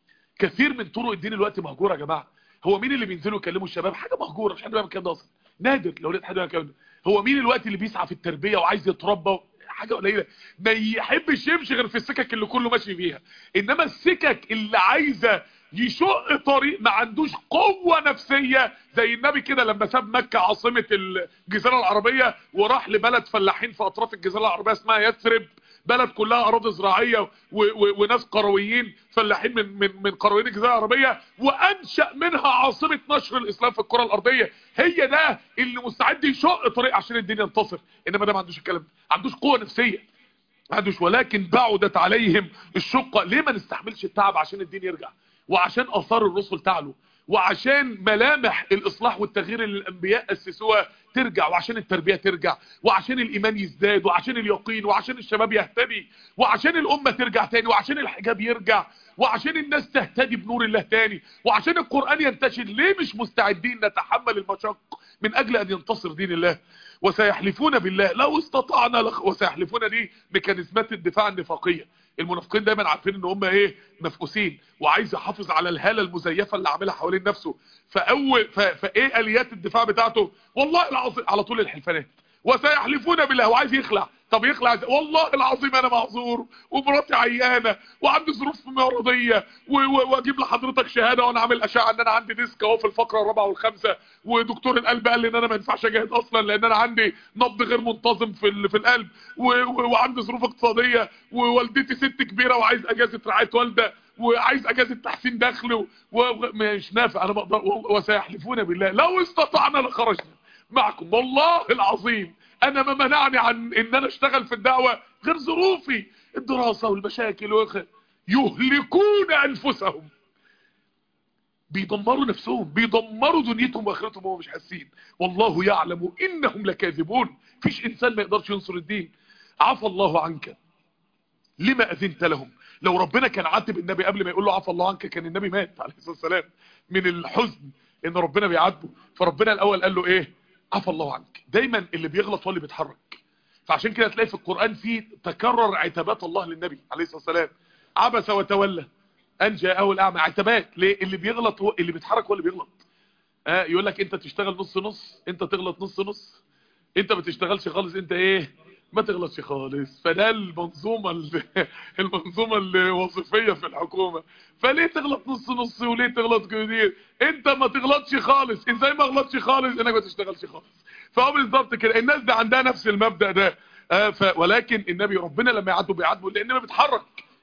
كثير من طرق الدين دلوقتي مهجوره يا جماعه هو مين اللي بينزلوا يكلموا الشباب حاجه مهجوره مش حد بيعمل الكلام ده اصلا نادر لو لقيت حد بيعمل الكلام ده هو مين الوقت اللي بيسعى في التربيه وعايز يتربى حاجه قليله ما يحبش يمشي غير في السكك اللي كله ماشي فيها انما السكك اللي عايزه يشق طريق ما عندوش قوة نفسية زي النبي كده لما ساب مكة عاصمة الجزيرة العربية وراح لبلد فلاحين في اطراف الجزيرة العربية اسمها يثرب بلد كلها اراضي زراعية وناس قرويين فلاحين من من من قرويين الجزيرة العربية وانشأ منها عاصمة نشر الاسلام في الكرة الارضية هي ده اللي مستعد يشق طريق عشان الدين ينتصر انما ده ما عندوش الكلام ده عندوش قوة نفسية ما عندوش ولكن بعدت عليهم الشقة ليه ما نستحملش التعب عشان الدين يرجع وعشان اثار الرسل تعلو وعشان ملامح الاصلاح والتغيير اللي الانبياء اسسوها ترجع وعشان التربيه ترجع وعشان الايمان يزداد وعشان اليقين وعشان الشباب يهتدي وعشان الامه ترجع تاني وعشان الحجاب يرجع وعشان الناس تهتدي بنور الله تاني وعشان القران ينتشر ليه مش مستعدين نتحمل المشق من اجل ان ينتصر دين الله وسيحلفون بالله لو استطعنا لخ... وسيحلفون دي ميكانيزمات الدفاع النفاقيه المنافقين دايما عارفين ان هم ايه مفقوسين وعايز يحافظ على الهاله المزيفه اللي عاملها حوالين نفسه فاول ف... فايه اليات الدفاع بتاعته والله العظيم على طول الحلفانات وسيحلفون بالله وعايز يخلع طب يخلع والله العظيم انا معذور ومراتي عيانه وعندي ظروف مرضيه واجيب لحضرتك شهاده وانا عامل اشعه ان انا عندي ديسك اهو في الفقره الرابعه والخامسه ودكتور القلب قال لي ان انا ما ينفعش اجاهد اصلا لان انا عندي نبض غير منتظم في في القلب وعندي ظروف اقتصاديه ووالدتي ست كبيره وعايز اجازه رعايه والده وعايز اجازه تحسين دخل ومش نافع انا بقدر وسيحلفون بالله لو استطعنا لخرجنا معكم والله العظيم انا ما منعني عن ان انا اشتغل في الدعوة غير ظروفي الدراسة والمشاكل وخ... يهلكون انفسهم بيدمروا نفسهم بيدمروا دنيتهم واخرتهم وهم مش حاسين والله يعلم انهم لكاذبون فيش انسان ما يقدرش ينصر الدين عفى الله عنك لما اذنت لهم لو ربنا كان عاتب النبي قبل ما يقول له عفى الله عنك كان النبي مات عليه الصلاه والسلام من الحزن ان ربنا بيعاتبه فربنا الاول قال له ايه عفى الله عنك دايما اللي بيغلط هو اللي بيتحرك فعشان كده تلاقي في القرآن في تكرر عتابات الله للنبي عليه الصلاة والسلام عبس وتولى ان جاءه الاعمى عتابات ليه اللي بيغلط هو اللي بيتحرك هو اللي بيغلط آه يقول لك انت تشتغل نص نص انت تغلط نص نص انت ما تشتغلش خالص انت ايه ما تغلطش خالص فده المنظومة المنظومة الوظيفية في الحكومة فليه تغلط نص نص وليه تغلط كتير انت ما تغلطش خالص ازاي ما غلطش خالص انك ما تشتغلش خالص فهو بالظبط كده الناس ده عندها نفس المبدأ ده آه ف ولكن النبي ربنا لما يعاتبه بيعاتبه لان ما بيتحرك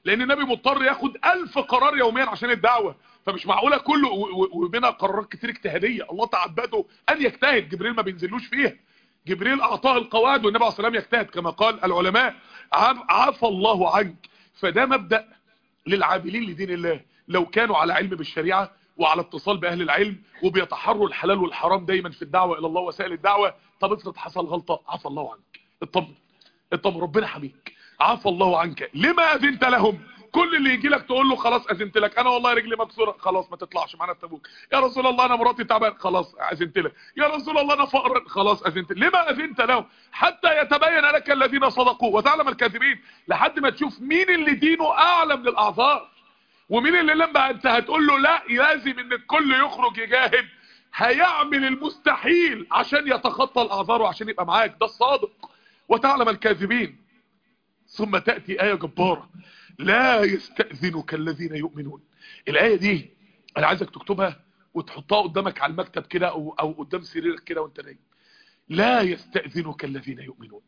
لان النبي مضطر ياخد ألف قرار يوميا عشان الدعوة فمش معقولة كله وبينها قرارات كتير اجتهادية الله تعبده ان يجتهد جبريل ما بينزلوش فيها جبريل اعطاه القواعد والنبي عليه الصلاه والسلام يجتهد كما قال العلماء عفى الله عنك فده مبدأ للعاملين لدين الله لو كانوا على علم بالشريعة وعلى اتصال بأهل العلم وبيتحروا الحلال والحرام دايما في الدعوة إلى الله وسائل الدعوة طب افرض حصل غلطة عفى الله عنك اطمن اطمن ربنا حميك عفى الله عنك لما أذنت لهم كل اللي يجي لك تقول له خلاص اذنت لك انا والله رجلي مكسوره خلاص ما تطلعش معانا التبوك يا رسول الله انا مراتي تعبان خلاص اذنت لك يا رسول الله انا فقر خلاص اذنت لما اذنت له حتى يتبين لك الذين صدقوا وتعلم الكاذبين لحد ما تشوف مين اللي دينه اعلى من الاعذار ومين اللي لما انت هتقول له لا لازم ان الكل يخرج يجاهد هيعمل المستحيل عشان يتخطى الاعذار وعشان يبقى معاك ده الصادق وتعلم الكاذبين ثم تأتي آية جبارة لا يستأذنك الذين يؤمنون الآية دي أنا عايزك تكتبها وتحطها قدامك على المكتب كده أو, أو قدام سريرك كده وانت نايم لا يستأذنك الذين يؤمنون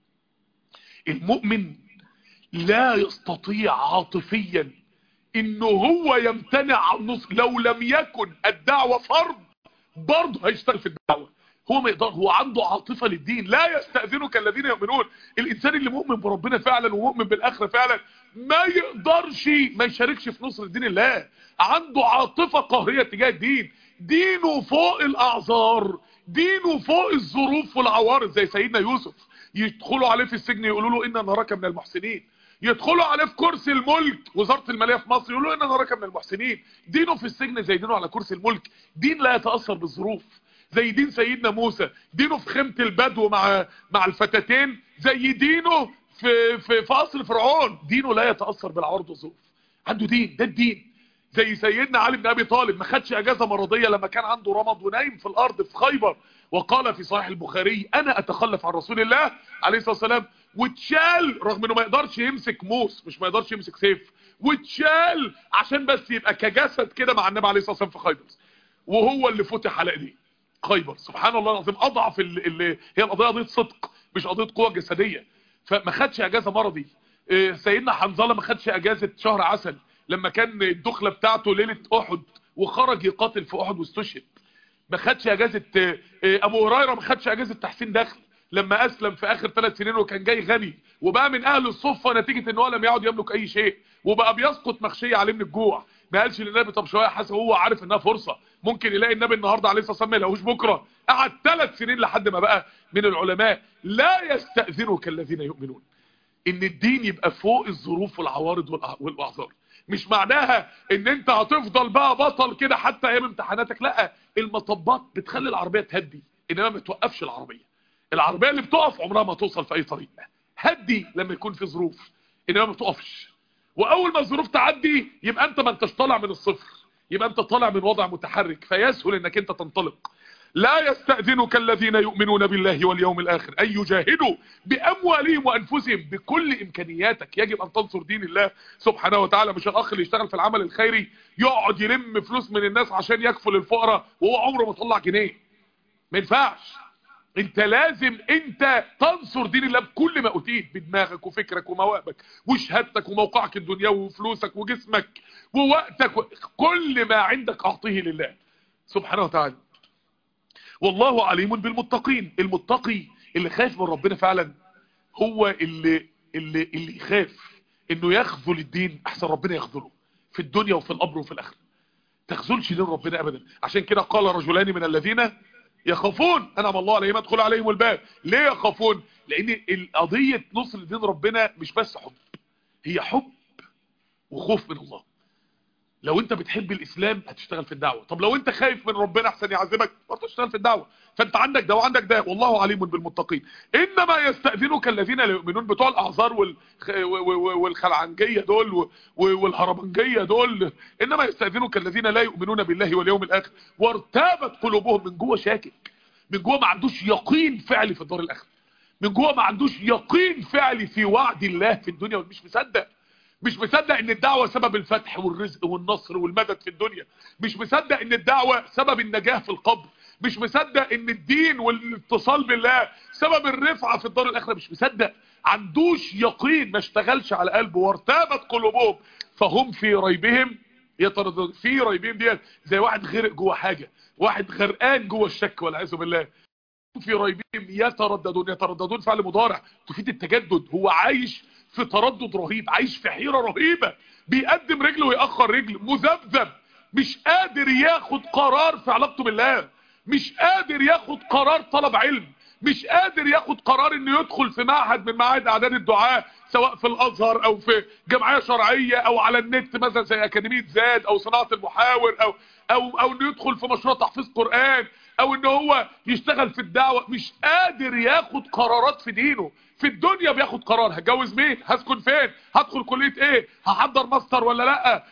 المؤمن لا يستطيع عاطفيا انه هو يمتنع عن نصر لو لم يكن الدعوة فرض برضه هيشتغل في الدعوة هو ما يقدر هو عنده عاطفة للدين لا يستأذنك الذين يؤمنون الإنسان اللي مؤمن بربنا فعلا ومؤمن بالآخرة فعلا ما يقدرش ما يشاركش في نصر دين الله عنده عاطفة قهرية تجاه الدين دينه فوق الأعذار دينه فوق الظروف والعوارض زي سيدنا يوسف يدخلوا عليه في السجن يقولوا له إن نراك من المحسنين يدخلوا عليه في كرسي الملك وزارة المالية في مصر يقولوا إن نراك من المحسنين دينه في السجن زي دينه على كرسي الملك دين لا يتأثر بالظروف زي دين سيدنا موسى دينه في خيمة البدو مع مع الفتاتين زي دينه في في في قصر فرعون دينه لا يتأثر بالعرض والظروف عنده دين ده الدين زي سيدنا علي بن ابي طالب ما خدش اجازه مرضيه لما كان عنده رمض ونايم في الارض في خيبر وقال في صحيح البخاري انا اتخلف عن رسول الله عليه الصلاه والسلام واتشال رغم انه ما يقدرش يمسك موس مش ما يقدرش يمسك سيف واتشال عشان بس يبقى كجسد كده مع النبي عليه الصلاه والسلام في خيبر وهو اللي فتح على ايديه خيبر سبحان الله العظيم اضعف اللي, اللي هي القضيه قضيه صدق مش قضيه قوه جسديه فما خدش اجازه مرضي سيدنا حنظله ما خدش اجازه شهر عسل لما كان الدخله بتاعته ليله احد وخرج يقاتل في احد واستشهد ما خدش اجازه ابو هريره ما خدش اجازه تحسين دخل لما اسلم في اخر ثلاث سنين وكان جاي غني وبقى من اهل الصفه نتيجه ان هو لم يعد يملك اي شيء وبقى بيسقط مخشيه عليه من الجوع ما قالش للنبي طب شويه حاسس هو عارف انها فرصه ممكن يلاقي النبي النهارده عليه الصلاه والسلام ما يلاقوش بكره قعد ثلاث سنين لحد ما بقى من العلماء لا يستاذنك الذين يؤمنون ان الدين يبقى فوق الظروف والعوارض والاعذار مش معناها ان انت هتفضل بقى بطل كده حتى ايام امتحاناتك لا المطبات بتخلي العربيه تهدي انما ما توقفش العربيه العربيه اللي بتقف عمرها ما توصل في اي طريق هدي لما يكون في ظروف انما ما تقفش واول ما الظروف تعدي يبقى انت ما انتش طالع من الصفر يبقى انت طالع من وضع متحرك فيسهل انك انت تنطلق لا يستأذنك الذين يؤمنون بالله واليوم الآخر أن يجاهدوا بأموالهم وأنفسهم بكل إمكانياتك يجب أن تنصر دين الله سبحانه وتعالى مش الأخ اللي يشتغل في العمل الخيري يقعد يلم فلوس من الناس عشان يكفل الفقراء وهو عمره ما طلع جنيه ما ينفعش انت لازم انت تنصر دين الله بكل ما اوتيت بدماغك وفكرك ومواهبك وشهادتك وموقعك الدنيوي وفلوسك وجسمك ووقتك و... كل ما عندك اعطيه لله سبحانه وتعالى والله عليم بالمتقين المتقي اللي خايف من ربنا فعلا هو اللي اللي اللي يخاف انه يخذل الدين احسن ربنا يخذله في الدنيا وفي القبر وفي الاخره تخذلش دين ربنا ابدا عشان كده قال رجلان من الذين يخافون انعم الله عليهم ادخل عليهم الباب ليه يخافون لان القضيه نصر دين ربنا مش بس حب هي حب وخوف من الله لو انت بتحب الاسلام هتشتغل في الدعوه طب لو انت خايف من ربنا احسن يعذبك برضه تشتغل في الدعوه فانت عندك ده وعندك ده والله عليم بالمتقين انما يستاذنك الذين لا يؤمنون بتوع الاعذار وال... والخلعنجيه دول والهربنجيه دول انما يستاذنك الذين لا يؤمنون بالله واليوم الاخر وارتابت قلوبهم من جوه شاكك من جوه ما عندوش يقين فعلي في الدار الاخره من جوه ما عندوش يقين فعلي في وعد الله في الدنيا ومش مصدق مش مصدق ان الدعوة سبب الفتح والرزق والنصر والمدد في الدنيا مش مصدق ان الدعوة سبب النجاة في القبر مش مصدق ان الدين والاتصال بالله سبب الرفعة في الدار الاخرة مش مصدق عندوش يقين ما اشتغلش على قلبه وارتابت قلوبهم فهم في ريبهم يتردد في ريبهم ديت زي واحد غرق جوه حاجه واحد غرقان جوه الشك والعياذ بالله في ريبهم يترددون يترددون فعل مضارع تفيد التجدد هو عايش في تردد رهيب عايش في حيرة رهيبة بيقدم رجل ويأخر رجل مذبذب مش قادر ياخد قرار في علاقته بالله مش قادر ياخد قرار طلب علم مش قادر ياخد قرار انه يدخل في معهد من معاهد اعداد الدعاء سواء في الازهر او في جمعيه شرعيه او على النت مثلا زي اكاديميه زاد او صناعه المحاور او او او انه يدخل في مشروع تحفيظ قران او ان هو يشتغل في الدعوه مش قادر ياخد قرارات في دينه في الدنيا بياخد قرار هتجوز مين هسكن فين هدخل كليه ايه هحضر ماستر ولا لا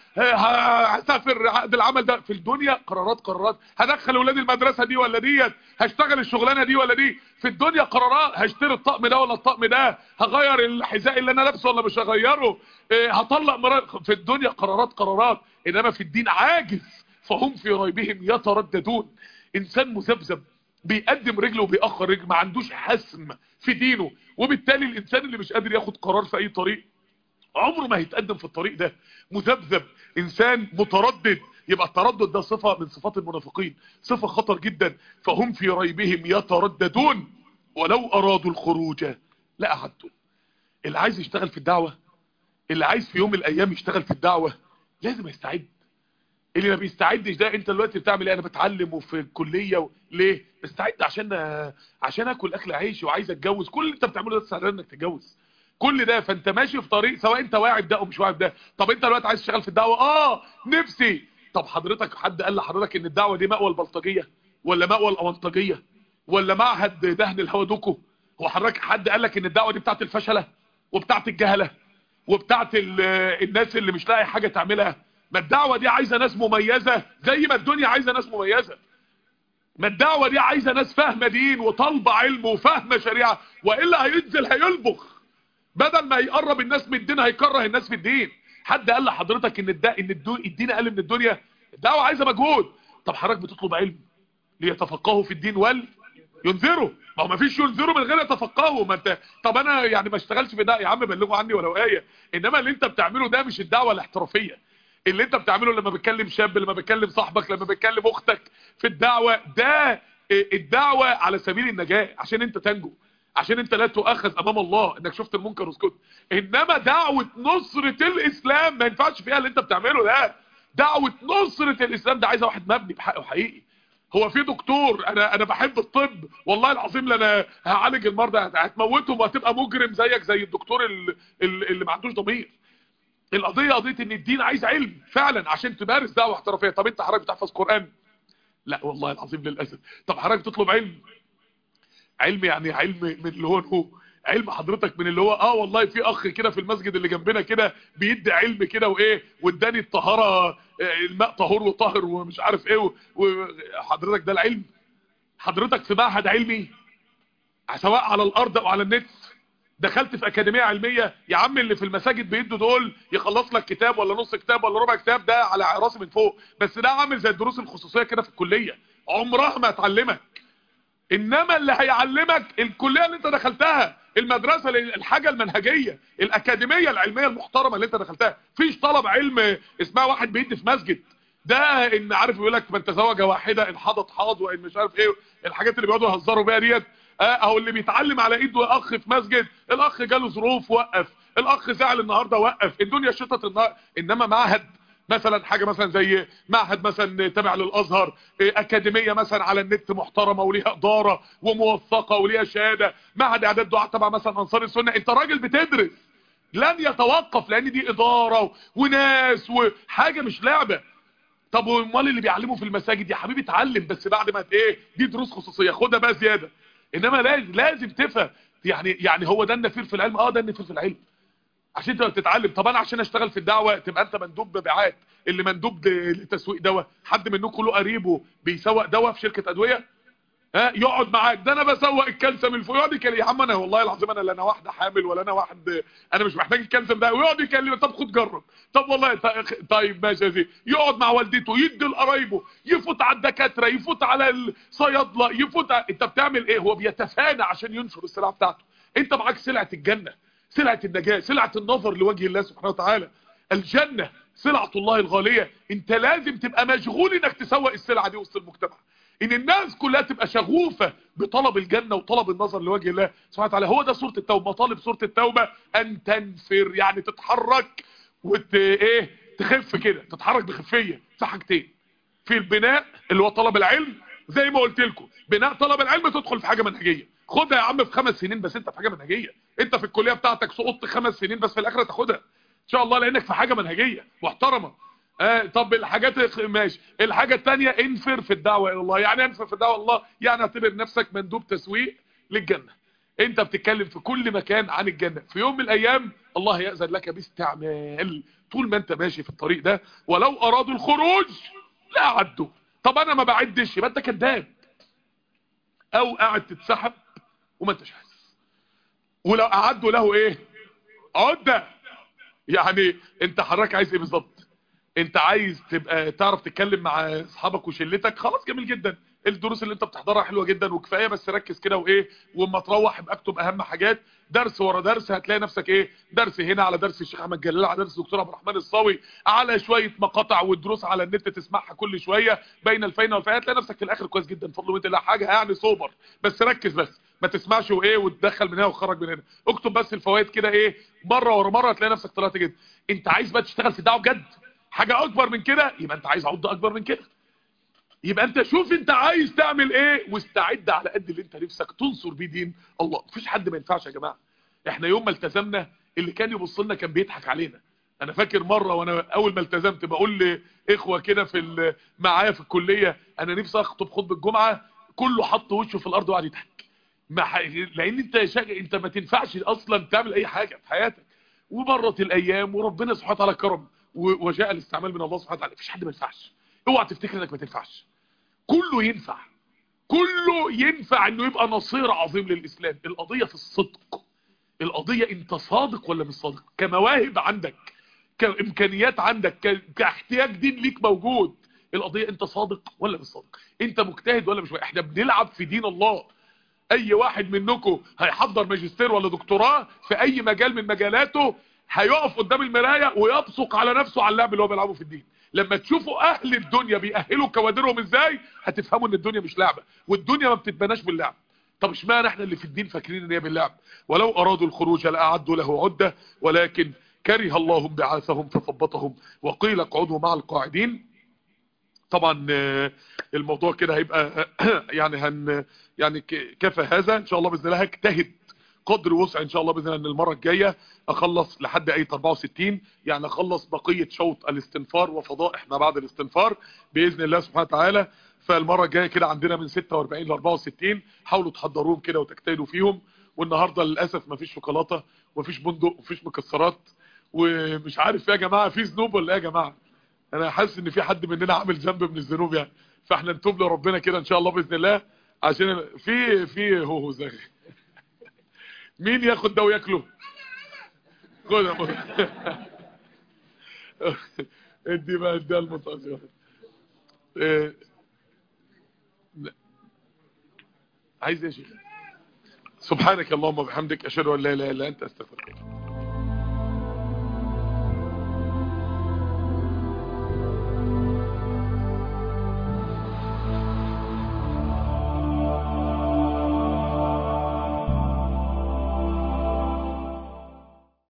هسافر عقد العمل ده في الدنيا قرارات قرارات هدخل اولادي المدرسه دي ولا ديت هشتغل الشغلانه دي ولا دي في الدنيا قرارات هشتري الطقم ده ولا الطقم ده هغير الحذاء اللي انا لابسه ولا مش هغيره هطلق مرات في الدنيا قرارات قرارات انما في الدين عاجز فهم في ريبهم يترددون انسان مذبذب بيقدم رجله وبيأخر رجل ما عندوش حسم في دينه وبالتالي الانسان اللي مش قادر ياخد قرار في اي طريق عمره ما هيتقدم في الطريق ده مذبذب انسان متردد يبقى التردد ده صفة من صفات المنافقين صفة خطر جدا فهم في ريبهم يترددون ولو ارادوا الخروج لا اعدوا اللي عايز يشتغل في الدعوة اللي عايز في يوم من الايام يشتغل في الدعوة لازم يستعد اللي ما بيستعدش ده انت دلوقتي بتعمل ايه انا بتعلم وفي الكليه و... ليه بستعد عشان عشان اكل اكل عيش وعايز اتجوز كل اللي انت بتعمله ده تستعد انك تتجوز كل ده فانت ماشي في طريق سواء انت واعي بده او مش واعي بده طب انت دلوقتي عايز تشتغل في الدعوه اه نفسي طب حضرتك حد قال لحضرتك ان الدعوه دي مأوى البلطجيه ولا مأوى الاونطجيه ولا معهد دهن الهودوكو هو حضرتك حد قال لك ان الدعوه دي بتاعت الفشله وبتاعت الجهله وبتاعت الناس اللي مش لاقي حاجه تعملها ما الدعوة دي عايزة ناس مميزة زي ما الدنيا عايزة ناس مميزة ما الدعوة دي عايزة ناس فاهمة دين وطالبة علم وفاهمة شريعة وإلا هينزل هيلبخ بدل ما يقرب الناس من الدين هيكره الناس في الدين حد قال لحضرتك ان الدا ان الدين اقل من الدنيا الدعوة عايزة مجهود طب حضرتك بتطلب علم ليتفقهوا في الدين وال ينذروا ما هو ما فيش ينذروا من غير يتفقهوا ما انت طب انا يعني ما اشتغلش في ده يا عم بلغوا عني ولو ايه انما اللي انت بتعمله ده مش الدعوه الاحترافيه اللي انت بتعمله لما بتكلم شاب لما بتكلم صاحبك لما بتكلم اختك في الدعوة ده الدعوة على سبيل النجاة عشان انت تنجو عشان انت لا تؤخذ امام الله انك شفت المنكر واسكت انما دعوة نصرة الاسلام ما ينفعش فيها اللي انت بتعمله ده دعوة نصرة الاسلام ده عايزة واحد مبني بحقه حقيقي هو في دكتور انا انا بحب الطب والله العظيم انا هعالج المرضى هتموتهم وهتبقى مجرم زيك زي الدكتور اللي, اللي ما عندوش ضمير القضيه قضيه ان الدين عايز علم فعلا عشان تمارس دعوه احترافيه طب انت حضرتك بتحفظ قران لا والله العظيم للاسف طب حضرتك تطلب علم علم يعني علم من اللي هو هو علم حضرتك من اللي هو اه والله في اخ كده في المسجد اللي جنبنا كده بيدي علم كده وايه واداني الطهاره الماء طهور وطاهر ومش عارف ايه وحضرتك ده العلم حضرتك في معهد علمي سواء على الارض او على النت دخلت في اكاديميه علميه يا عم اللي في المساجد بيدوا دول يخلص لك كتاب ولا نص كتاب ولا ربع كتاب ده على راسي من فوق بس ده عامل زي الدروس الخصوصيه كده في الكليه عمرها ما هتعلمك انما اللي هيعلمك الكليه اللي انت دخلتها المدرسه الحاجه المنهجيه الاكاديميه العلميه المحترمه اللي انت دخلتها فيش طلب علم اسمها واحد بيدي في مسجد ده ان عارف يقول لك من تزوج واحده ان حاضت حاض وان مش عارف ايه الحاجات اللي بيقعدوا يهزروا بيها ديت اهو اللي بيتعلم على ايده اخ في مسجد الاخ جاله ظروف وقف الاخ زعل النهارده وقف الدنيا شطت النهار انما معهد مثلا حاجه مثلا زي معهد مثلا تابع للازهر اكاديميه مثلا على النت محترمه وليها اداره وموثقه وليها شهاده معهد اعداد دعاء تبع مثلا انصار السنه انت راجل بتدرس لن يتوقف لان دي اداره وناس وحاجه مش لعبه طب امال اللي بيعلموا في المساجد يا حبيبي اتعلم بس بعد ما ايه دي دروس خصوصيه خدها بقى زياده انما لازم لازم تفهم يعني يعني هو ده النفير في العلم اه ده النفير في العلم عشان انت بتتعلم طب انا عشان اشتغل في الدعوه تبقى انت مندوب مبيعات اللي مندوب لتسويق دواء حد منكم له قريبه بيسوق دواء في شركه ادويه ها يقعد معاك ده انا بسوق الكالسيوم الفوق يقعد يكلم يا عم انا والله العظيم انا لا انا واحده حامل ولا انا واحد انا مش محتاج الكالسيوم ده ويقعد يكلم طب خد جرب طب والله طيب ماشي يا سيدي يقعد مع والدته يدي لقرايبه يفوت على الدكاتره يفوت على الصيادله يفوت على... انت بتعمل ايه هو بيتفانى عشان ينشر السلعه بتاعته انت معاك سلعة الجنة سلعة النجاة سلعة النظر لوجه الله سبحانه وتعالى الجنة سلعة الله الغالية انت لازم تبقى مشغول انك تسوق السلعة دي وسط المجتمع ان الناس كلها تبقى شغوفة بطلب الجنة وطلب النظر لوجه الله سبحانه وتعالى هو ده سورة التوبة مطالب سورة التوبة ان تنفر يعني تتحرك وت ايه تخف كده تتحرك بخفية في حاجتين في البناء اللي هو طلب العلم زي ما قلت لكم بناء طلب العلم تدخل في حاجة منهجية خدها يا عم في خمس سنين بس انت في حاجة منهجية انت في الكلية بتاعتك سقطت خمس سنين بس في الاخرة تاخدها ان شاء الله لانك في حاجة منهجية محترمة آه طب الحاجات ماشي الحاجة التانية انفر في الدعوة الى الله يعني انفر في الدعوة الى الله يعني اعتبر نفسك مندوب تسويق للجنة انت بتتكلم في كل مكان عن الجنة في يوم من الايام الله يأذن لك باستعمال طول ما انت ماشي في الطريق ده ولو ارادوا الخروج لا عدوا طب انا ما بعدش يبقى انت كذاب او قاعد تتسحب وما انتش حاسس ولو اعدوا له ايه عده يعني انت حضرتك عايز ايه بالظبط انت عايز تبقى تعرف تتكلم مع اصحابك وشلتك خلاص جميل جدا الدروس اللي انت بتحضرها حلوه جدا وكفايه بس ركز كده وايه واما تروح يبقى اكتب اهم حاجات درس ورا درس هتلاقي نفسك ايه درس هنا على درس الشيخ احمد جلال على درس الدكتور عبد الرحمن الصاوي على شويه مقاطع والدروس على النت تسمعها كل شويه بين الفين والفين هتلاقي نفسك في الاخر كويس جدا فضل وانت لا حاجه يعني سوبر بس ركز بس ما تسمعش وايه وتدخل من هنا وتخرج من هنا اكتب بس الفوائد كده ايه مره ورا مره هتلاقي نفسك طلعت جدا انت عايز بقى تشتغل في الدعوه بجد حاجه اكبر من كده يبقى انت عايز عض اكبر من كده يبقى انت شوف انت عايز تعمل ايه واستعد على قد اللي انت نفسك تنصر بيه دين الله مفيش حد ما ينفعش يا جماعه احنا يوم ما التزمنا اللي كان يبص لنا كان بيضحك علينا انا فاكر مره وانا اول ما التزمت بقول لاخوه كده في معايا في الكليه انا نفسي اخطب خطبه الجمعه كله حط وشه في الارض وقعد يضحك لان انت شاك... انت ما تنفعش اصلا تعمل اي حاجه في حياتك ومرت الايام وربنا سبحانه وتعالى كرم وجاء الاستعمال من الله سبحانه وتعالى مفيش حد ما ينفعش اوعى تفتكر انك ما تنفعش كله ينفع كله ينفع انه يبقى نصير عظيم للاسلام القضيه في الصدق القضيه انت صادق ولا مش صادق كمواهب عندك كامكانيات عندك كاحتياج دين ليك موجود القضيه انت صادق ولا مش صادق انت مجتهد ولا مش مجتهد احنا بنلعب في دين الله اي واحد منكم هيحضر ماجستير ولا دكتوراه في اي مجال من مجالاته هيقف قدام المرايه ويبصق على نفسه على اللعب اللي هو بيلعبه في الدين لما تشوفوا اهل الدنيا بيأهلوا كوادرهم ازاي هتفهموا ان الدنيا مش لعبه والدنيا ما بتتبناش باللعب طب اشمعنى احنا اللي في الدين فاكرين ان هي باللعب ولو ارادوا الخروج لاعدوا له عده ولكن كره الله بعاثهم فثبطهم وقيل اقعدوا مع القاعدين طبعا الموضوع كده هيبقى يعني هن يعني كفى هذا ان شاء الله باذن الله هجتهد قدر وسع ان شاء الله باذن الله ان المره الجايه اخلص لحد ايه 64 يعني اخلص بقيه شوط الاستنفار وفضائح ما بعد الاستنفار باذن الله سبحانه وتعالى فالمره الجايه كده عندنا من 46 ل 64 حاولوا تحضروهم كده وتجتهدوا فيهم والنهارده للاسف مفيش شوكولاته ومفيش بندق ومفيش مكسرات ومش عارف يا جماعه في ذنوب ولا ايه يا جماعه انا حاسس ان في حد مننا عامل ذنب من الذنوب يعني فاحنا نتوب لربنا كده ان شاء الله باذن الله عشان في في هو هو زغي مين ياخد ده وياكله خد يا خد ادي بقى ادي المطاز إيه. عايز ايه يا شيخ سبحانك اللهم وبحمدك اشهد ان لا اله الا انت استغفرك